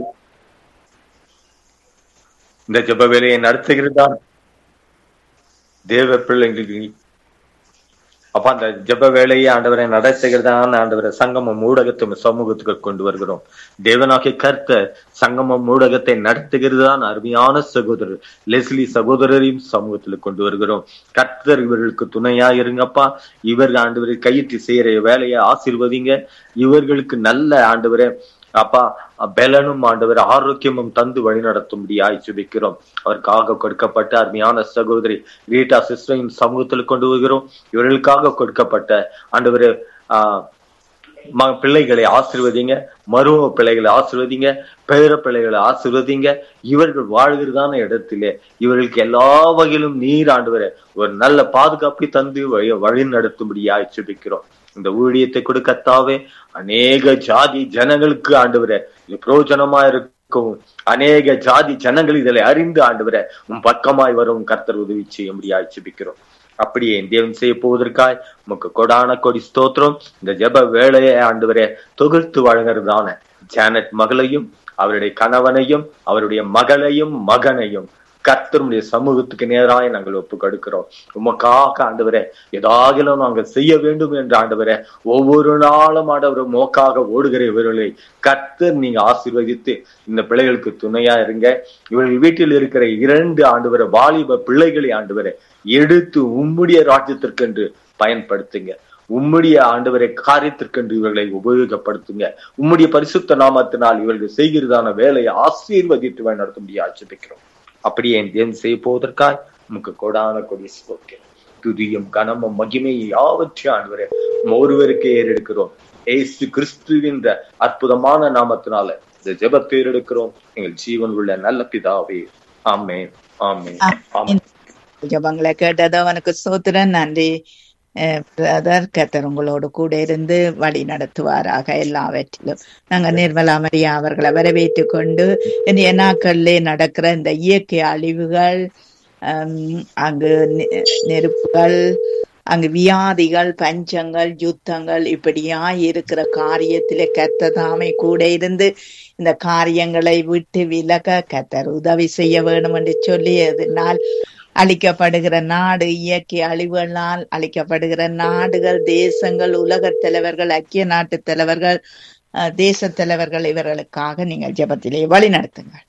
இந்த ஜப வேலையை நடத்துகிறதா தேவ பிள்ளைங்களுக்கு அப்ப அந்த ஜப வேலையை ஆண்டவரை நடத்துகிறதான ஆண்டவரை சங்கமம் ஊடகத்தை சமூகத்துக்கு கொண்டு வருகிறோம் தேவனாகிய கர்த்த சங்கமம் ஊடகத்தை நடத்துகிறதுதான் அருமையான சகோதரர் லெஸ்லி சகோதரரையும் சமூகத்துல கொண்டு வருகிறோம் கர்த்தர் இவர்களுக்கு துணையா இருங்கப்பா இவர்கள் ஆண்டவரை கையிட்டு செய்யற வேலையை ஆசிர்வதிங்க இவர்களுக்கு நல்ல ஆண்டவரை அப்பா பலனும் ஆண்டவர் ஆரோக்கியமும் தந்து வழி நடத்தும்படியாய் சுபிக்கிறோம் அவருக்காக கொடுக்கப்பட்ட அருமையான சகோதரி ரீட்டா சிஸ்டரையும் சமூகத்தில் கொண்டு வருகிறோம் இவர்களுக்காக கொடுக்கப்பட்ட ஆண்டவர் ஆஹ் பிள்ளைகளை ஆசிர்வதிங்க மரும பிள்ளைகளை ஆசிர்வதிங்க பேர பிள்ளைகளை ஆசிர்வதிங்க இவர்கள் வாழ்கிறதான இடத்திலே இவர்களுக்கு எல்லா வகையிலும் நீர் ஆண்டு ஒரு நல்ல பாதுகாப்பை தந்து வழி வழி நடத்தும்படியாய் சுபிக்கிறோம் இந்த ஊழியத்தை கொடுக்கத்தாவே அநேக ஜாதி ஜனங்களுக்கு ஆண்டவர இது பிரயோஜனமா இருக்கவும் அநேக ஜாதி ஜனங்கள் இதில் அறிந்து ஆண்டவர உன் பக்கமாய் வரும் கர்த்தர் உதவி செய்யும்படியாய் சுபிக்கிறோம் அப்படியே தேவன் செய்ய போவதற்காய் உமக்கு கொடான கொடி ஸ்தோத்திரம் இந்த ஜப வேலையை ஆண்டவரே தொகுத்து வழங்குறதான ஜானட் மகளையும் அவருடைய கணவனையும் அவருடைய மகளையும் மகனையும் கர்த்தருடைய சமூகத்துக்கு நேராக நாங்கள் ஒப்பு கொடுக்கிறோம் உமக்காக ஆண்டவரே ஏதாகிலும் நாங்கள் செய்ய வேண்டும் என்று ஆண்டவரே ஒவ்வொரு நாளும் ஆண்டவர் மோக்காக ஓடுகிற இவர்களை கர்த்தர் நீங்க ஆசீர்வதித்து இந்த பிள்ளைகளுக்கு துணையா இருங்க இவர்கள் வீட்டில் இருக்கிற இரண்டு ஆண்டு வாலிப பிள்ளைகளை ஆண்டு எடுத்து உம்முடைய ராஜ்யத்திற்கென்று பயன்படுத்துங்க உம்முடைய ஆண்டவரை காரியத்திற்கென்று இவர்களை உபயோகப்படுத்துங்க உம்முடைய பரிசுத்த நாமத்தினால் இவர்கள் செய்கிறதான வேலையை ஆசீர்வதித்து நடத்தும்படி ஆட்சேபிக்கிறோம் அப்படியே என் தேவன் செய்ய போவதற்காய் நமக்கு கொடான கொடி ஸ்தோத்திரம் துதியும் கனமும் மகிமையை யாவற்றையும் ஆண்டவரே ஒருவருக்கே ஏறெடுக்கிறோம் ஏசு கிறிஸ்துவின் அற்புதமான நாமத்தினால இந்த ஜெபத்தை ஏறெடுக்கிறோம் எங்கள் ஜீவன் உள்ள நல்ல பிதாவே ஆமே ஆமே ஆமே ஜபங்களை கேட்டது அவனுக்கு சோத்திரன் நன்றி பிரதர் கத்தர் உங்களோடு கூட இருந்து வழி நடத்துவாராக எல்லாவற்றிலும் நாங்க நிர்மலா மரியா அவர்களை வரவேற்று கொண்டு இன்றைய நாட்களிலே நடக்கிற இந்த இயற்கை அழிவுகள் அங்கு நெருப்புகள் அங்கு வியாதிகள் பஞ்சங்கள் யுத்தங்கள் இப்படியா இருக்கிற காரியத்திலே கத்த தாமே கூட இருந்து இந்த காரியங்களை விட்டு விலக கத்தர் உதவி செய்ய வேணும் என்று சொல்லி அதனால் அழிக்கப்படுகிற நாடு இயற்கை அழிவுகளால் அழிக்கப்படுகிற நாடுகள் தேசங்கள் உலக தலைவர்கள் ஐக்கிய நாட்டு தலைவர்கள் தேச தலைவர்கள் இவர்களுக்காக நீங்கள் ஜபத்திலே வழி நடத்துங்கள்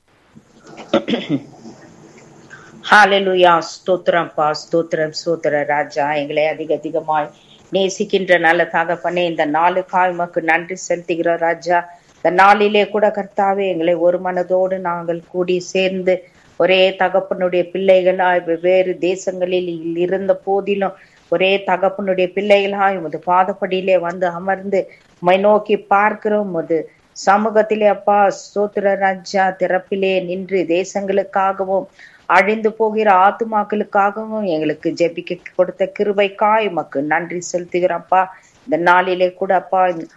ஹாலெலுயா ஸ்தோத்திரம் பா ஸ்தோத்திரம் ஸ்தோத்திர ராஜா எங்களை அதிக அதிகமாய் நேசிக்கின்ற நல்ல தகப்பனே இந்த நாளுக்காய் உமக்கு நன்றி செலுத்துகிற ராஜா இந்த நாளிலே கூட கர்த்தாவே எங்களை ஒரு மனதோடு நாங்கள் கூடி சேர்ந்து ஒரே தகப்பனுடைய பிள்ளைகளாய் வெவ்வேறு தேசங்களில் இருந்த போதிலும் ஒரே தகப்பனுடைய பிள்ளைகளாய் உமது பாதப்படியிலே வந்து அமர்ந்து மை நோக்கி பார்க்கிறோம் உமது சமூகத்திலே அப்பா சோத்திர ராஜா திறப்பிலே நின்று தேசங்களுக்காகவும் அழிந்து போகிற ஆத்துமாக்களுக்காகவும் எங்களுக்கு ஜெபிக்க கொடுத்த கிருபைக்காய் உமக்கு நன்றி செலுத்துகிறப்பா இந்த நாளிலே கூட அப்பா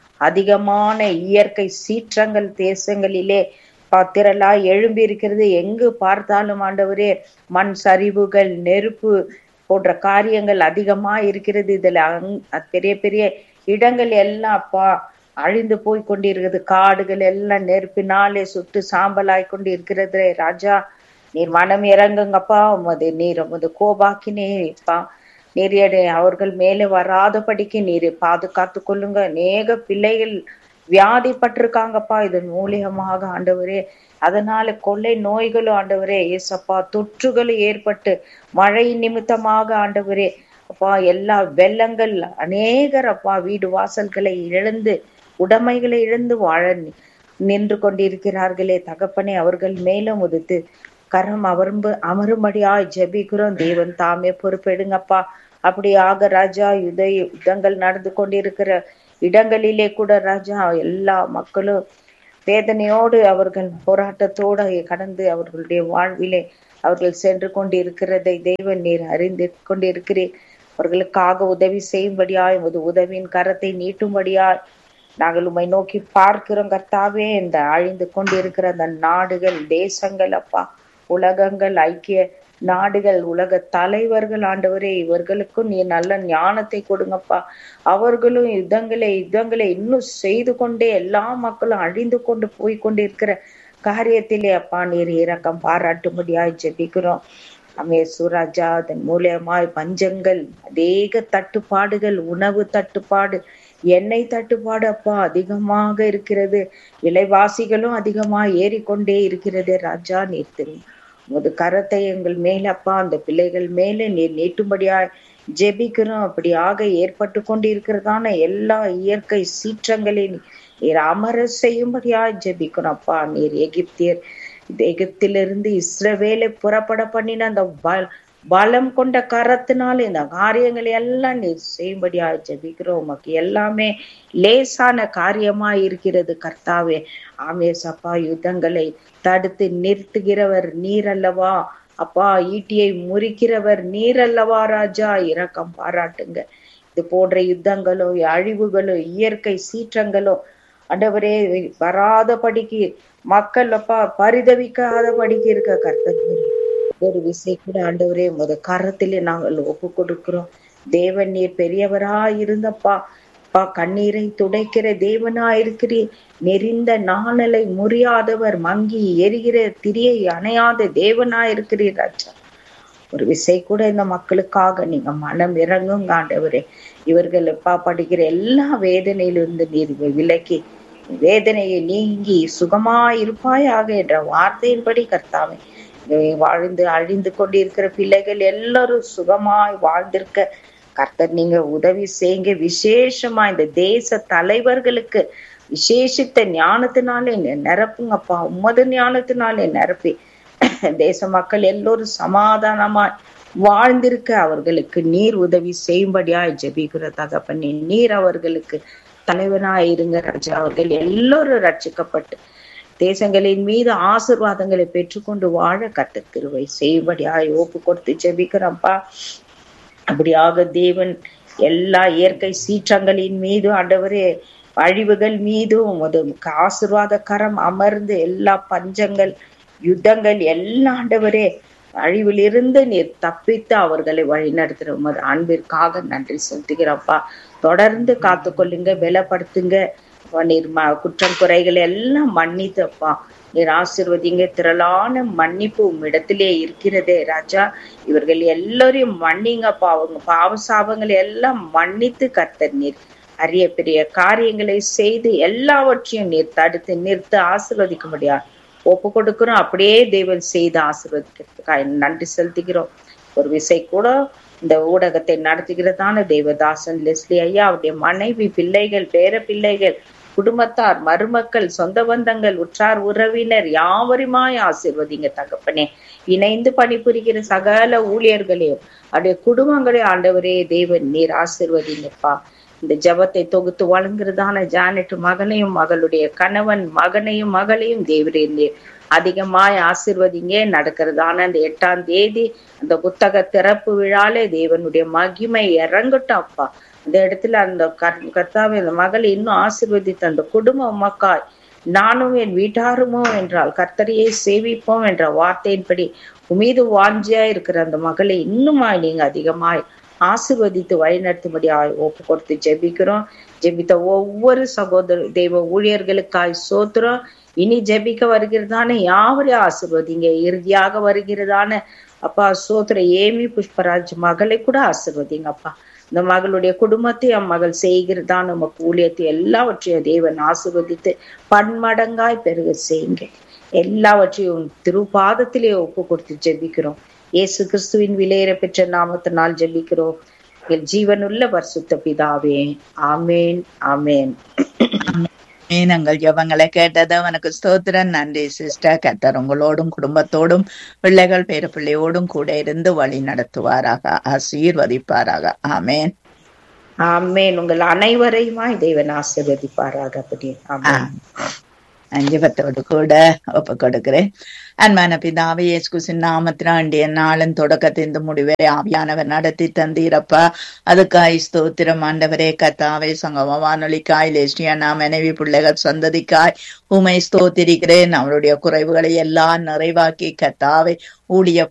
அதிகமான இயற்கை சீற்றங்கள் தேசங்களிலே திரளா எழும்பி இருக்கிறது எங்கு பார்த்தாலும் ஆண்டவரே மண் சரிவுகள் நெருப்பு போன்ற காரியங்கள் அதிகமா இருக்கிறது இதுல அங்- பெரிய பெரிய இடங்கள் எல்லாம் அப்பா அழிந்து போய் கொண்டிருக்கிறது காடுகள் எல்லாம் நெருப்பினாலே சுட்டு சாம்பலாய் கொண்டு இருக்கிறது ராஜா நீர் மனம் இறங்குங்கப்பா உமது நீர் உமது கோபாக்கினேப்பா நீர் அவர்கள் மேலே வராதபடிக்கு நீர் பாதுகாத்து கொள்ளுங்க அநேக பிள்ளைகள் வியாதிப்பட்டிருக்காங்கப்பா இதன் மூலியமாக ஆண்டவரே அதனால கொள்ளை நோய்களும் ஆண்டவரே ஏசப்பா தொற்றுகளும் ஏற்பட்டு மழை நிமித்தமாக ஆண்டவரே அப்பா எல்லா வெள்ளங்கள் அநேகர் அப்பா வீடு வாசல்களை இழந்து உடைமைகளை இழந்து வாழ நி- நின்று கொண்டிருக்கிறார்களே தகப்பனே அவர்கள் மேலும் உதித்து கரம் அமர்ந்து அமரும்படியாய் ஜெபிக்கிறோம் தேவன் தாமே பொறுப்பெடுங்கப்பா அப்படியாக ராஜா யுத யுத்தங்கள் நடந்து கொண்டிருக்கிற இடங்களிலே கூட ராஜா எல்லா மக்களும் வேதனையோடு அவர்கள் போராட்டத்தோடு கடந்து அவர்களுடைய வாழ்விலே அவர்கள் சென்று கொண்டிருக்கிறதை தேவன் நீர் அறிந்து கொண்டிருக்கிறீர் அவர்களுக்காக உதவி செய்யும்படியாய் உமது உதவியின் கரத்தை நீட்டும்படியாய் நாங்கள் உம்மை நோக்கி பார்க்கிறோம் கர்த்தாவே இந்த அழிந்து கொண்டிருக்கிற அந்த நாடுகள் தேசங்கள் அப்பா உலகங்கள் ஐக்கிய நாடுகள் உலக தலைவர்கள் ஆண்டவரே இவர்களுக்கும் நீ நல்ல ஞானத்தை கொடுங்கப்பா அவர்களும் யுத்தங்களை யுத்தங்களை இன்னும் செய்து கொண்டே எல்லா மக்களும் அழிந்து கொண்டு போய் கொண்டிருக்கிற காரியத்திலே அப்பா நீர் இரக்கம் பாராட்டும்படியாய் ஜெபிக்கிறோம் அமே சுராஜா அதன் மூலியமாய் பஞ்சங்கள் அநேக தட்டுப்பாடுகள் உணவு தட்டுப்பாடு எண்ணெய் தட்டுப்பாடு அப்பா அதிகமாக இருக்கிறது விலைவாசிகளும் அதிகமா ஏறிக்கொண்டே இருக்கிறது ராஜா நீர் திரு உமது கரத்தை எங்கள் மேல அப்பா அந்த பிள்ளைகள் மேல நீர் நீட்டும்படியாய் ஜெபிக்கிறோம் அப்படியாக ஏற்பட்டு கொண்டிருக்கிறதான எல்லா இயற்கை சீற்றங்களையும் நீர் அமர செய்யும்படியாய் ஜெபிக்கிறோம் அப்பா நீர் எகிப்தியர் இந்த எகிப்திலிருந்து இஸ்ரவேலை புறப்பட பண்ணின அந்த ப- பலம் கொண்ட கரத்தினால இந்த காரியங்களை எல்லாம் நீ செய்யும்படியா ஜெபிக்கிறோம் உமக்கு எல்லாமே லேசான காரியமா இருக்கிறது கர்த்தாவே ஆமே சப்பா யுத்தங்களை தடுத்து நிறுத்துகிறவர் நீர் அல்லவா அப்பா ஈட்டியை முறிக்கிறவர் நீர் அல்லவா ராஜா இரக்கம் பாராட்டுங்க இது போன்ற யுத்தங்களோ அழிவுகளோ இயற்கை சீற்றங்களோ ஆண்டவரே வராதபடிக்கு மக்கள் அப்பா பரிதவிக்காதபடிக்கு இருக்க கர்த்தர் ஒரு விசை கூட ஆண்டவரே உமது கரத்திலே நாங்கள் ஒப்பு கொடுக்கிறோம் தேவன் நீர் பெரியவரா இருந்தப்பா அப்பா கண்ணீரை துடைக்கிற தேவனா இருக்கிறீர் நெறிந்த நாணலை முறியாதவர் மங்கி எரிகிற திரியை அணையாத தேவனா இருக்கிறீர் ராஜா ஒரு விசை கூட இந்த மக்களுக்காக நீங்க மனம் இறங்குங்க ஆண்டவரே இவர்கள் எப்பா படிக்கிற எல்லா வேதனையிலிருந்து நீர் விலக்கி வேதனையை நீங்கி சுகமா இருப்பாயாக என்ற வார்த்தையின்படி கர்த்தாவே இங்கே வாழ்ந்து அழிந்து கொண்டிருக்கிற பிள்ளைகள் எல்லாரும் சுகமாய் வாழ்ந்திருக்க கர்த்தர் நீங்க உதவி செய்யுங்க விசேஷமா இந்த தேச தலைவர்களுக்கு விசேஷித்த ஞானத்தினாலே என்னை நிரப்புங்கப்பா உமது ஞானத்தினாலே நிரப்பி தேச மக்கள் எல்லோரும் சமாதானமாய் வாழ்ந்திருக்க அவர்களுக்கு நீர் உதவி செய்யும்படியாய் ஜெபிக்கிற தகப்பனே நீர் அவர்களுக்கு தலைவனாய் இருங்க ராஜா அவர்கள் எல்லோரும் ரட்சிக்கப்பட்டு தேசங்களின் மீது ஆசிர்வாதங்களை பெற்றுக்கொண்டு வாழ கத்த கிருவை செய்யும்படியாய் ஒப்பு கொடுத்து ஜெபிக்கிறோம்ப்பா அப்படியாக தேவன் எல்லா இயற்கை சீற்றங்களின் மீது ஆண்டவரே அழிவுகள் மீதும் உமது ஆசிர்வாத கரம் அமர்ந்து எல்லா பஞ்சங்கள் யுத்தங்கள் எல்லா ஆண்டவரே அழிவிலிருந்து நீர் தப்பித்து அவர்களை வழிநடத்துற உமது அன்பிற்காக நன்றி செலுத்துகிறப்பா தொடர்ந்து காத்து கொள்ளுங்க பலப்படுத்துங்க அப்பா, நீர் ம குற்றம் குறைகளை எல்லாம் மன்னித்தப்பா நீர் ஆசிர்வதிங்க திரளான மன்னிப்பு உம்மிடத்திலே இருக்கிறதே ராஜா இவர்கள் எல்லாரையும் மன்னிங்கப்பா அவங்க பாவ சாபங்களை எல்லாம் மன்னித்து கர்த்தர் நீர் அரிய பெரிய காரியங்களை செய்து எல்லாவற்றையும் நீர் தடுத்து நிறுத்து ஆசிர்வதிக்க முடியாது ஒப்பு கொடுக்கிறோம் அப்படியே தேவன் செய்து ஆசீர்வதிக்கிறதுக்காக நன்றி செலுத்துகிறோம் ஒரு விசை கூட இந்த ஊடகத்தை நடத்துகிறதான தேவதாசன் லெஸ்லி ஐயா அவருடைய மனைவி பிள்ளைகள் பேர பிள்ளைகள் குடும்பத்தார் மருமக்கள் சொந்த பந்தங்கள் உற்றார் உறவினர் யாவருமாய் ஆசீர்வதிங்க தகப்பனே இணைந்து பணிபுரிகிற சகல ஊழியர்களையும் அவருடைய குடும்பங்களை ஆண்டவரே தேவன் நீர் ஆசீர்வதிங்கப்பா இந்த ஜெபத்தை தொகுத்து வழங்குறதான ஜானட் மகனையும் மகளுடைய கணவன் மகனையும் மகளையும் தேவரே அதிகமாய் ஆசிர்வதிங்க நடக்கிறதான அந்த எட்டாம் தேதி அந்த புத்தக திறப்பு விழாலே தேவனுடைய மகிமை இறங்கட்டும் அப்பா அந்த இடத்துல அந்த கர்- கர்த்தாவே அந்த மகளை இன்னும் ஆசிர்வதித்து அந்த குடும்ப உமக்காய் நானும் என் வீட்டாருமோ என்றால் கர்த்தரையே சேவிப்போம் என்ற வார்த்தையின்படி உமீது வாஞ்சியா இருக்கிற அந்த மகளை இன்னுமாய் நீங்க அதிகமாய் ஆசிர்வதித்து வழிநடத்தும்படி ஒப்பு கொடுத்து ஜெபிக்கிறோம் ஜெபித்த ஒவ்வொரு சகோதர தெய்வ ஊழியர்களுக்காய் சோத்துறோம் இனி ஜெபிக்க வருகிறதான யாவரையும் ஆசிர்வதிங்க இறுதியாக வருகிறதான அப்பா சோத்திர ஏமி புஷ்பராஜ் மகளை கூட ஆசிர்வதிங்க அப்பா இந்த மகளுடைய குடும்பத்தை அம்மகள் செய்கிறதான உமக்கு ஊழியத்தை எல்லாவற்றையும் தேவன் ஆசிர்வதித்து பன்மடங்காய் பெருக செய்யுங்க எல்லாவற்றையும் திருப்பாதத்திலே ஒப்பு கொடுத்து ஜெபிக்கிறோம் இயேசு கிறிஸ்துவின் விலையேற பெற்ற நாமத்தினால் ஜெபிக்கிறோம் எங்கள் ஜீவனுள்ள பரிசுத்த பிதாவே ஆமேன் ஆமேன் நாங்கள் ஜெபங்களை கேட்டது உனக்கு ஸ்தோத்திரம் நன்றி சிஸ்டர் கத்தர் உங்களோடும் குடும்பத்தோடும் பிள்ளைகள் பேர பிள்ளையோடும் கூட இருந்து வழி நடத்துவாராக ஆசீர்வதிப்பாராக ஆமேன் ஆமேன் உங்கள் அனைவரையுமாய் தேவன் ஆசீர்வதிப்பாராக அப்படி ஆமேன் அஞ்சபத்தோடு கூட ஒப்பு கொடுக்கிறேன் அன்பான பிதாவே இயேசு கிறிஸ்துவின் நாமத்தினாண்டிய நாளின் தொடக்கத்தின் முடிவரை ஆவியானவர் நடத்தி தந்தீரப்பா அதுக்காய் ஸ்தோத்திரம் ஆண்டவரே கத்தாவே சங்கம வானொலிக்காய் லேஸ்டியானா மனைவி பிள்ளைகள் சந்ததிக்காய் உமை ஸ்தோத்திரிக்கிறேன் அவருடைய குறைவுகளை எல்லாம் நிறைவாக்கி கத்தாவே ஊழிய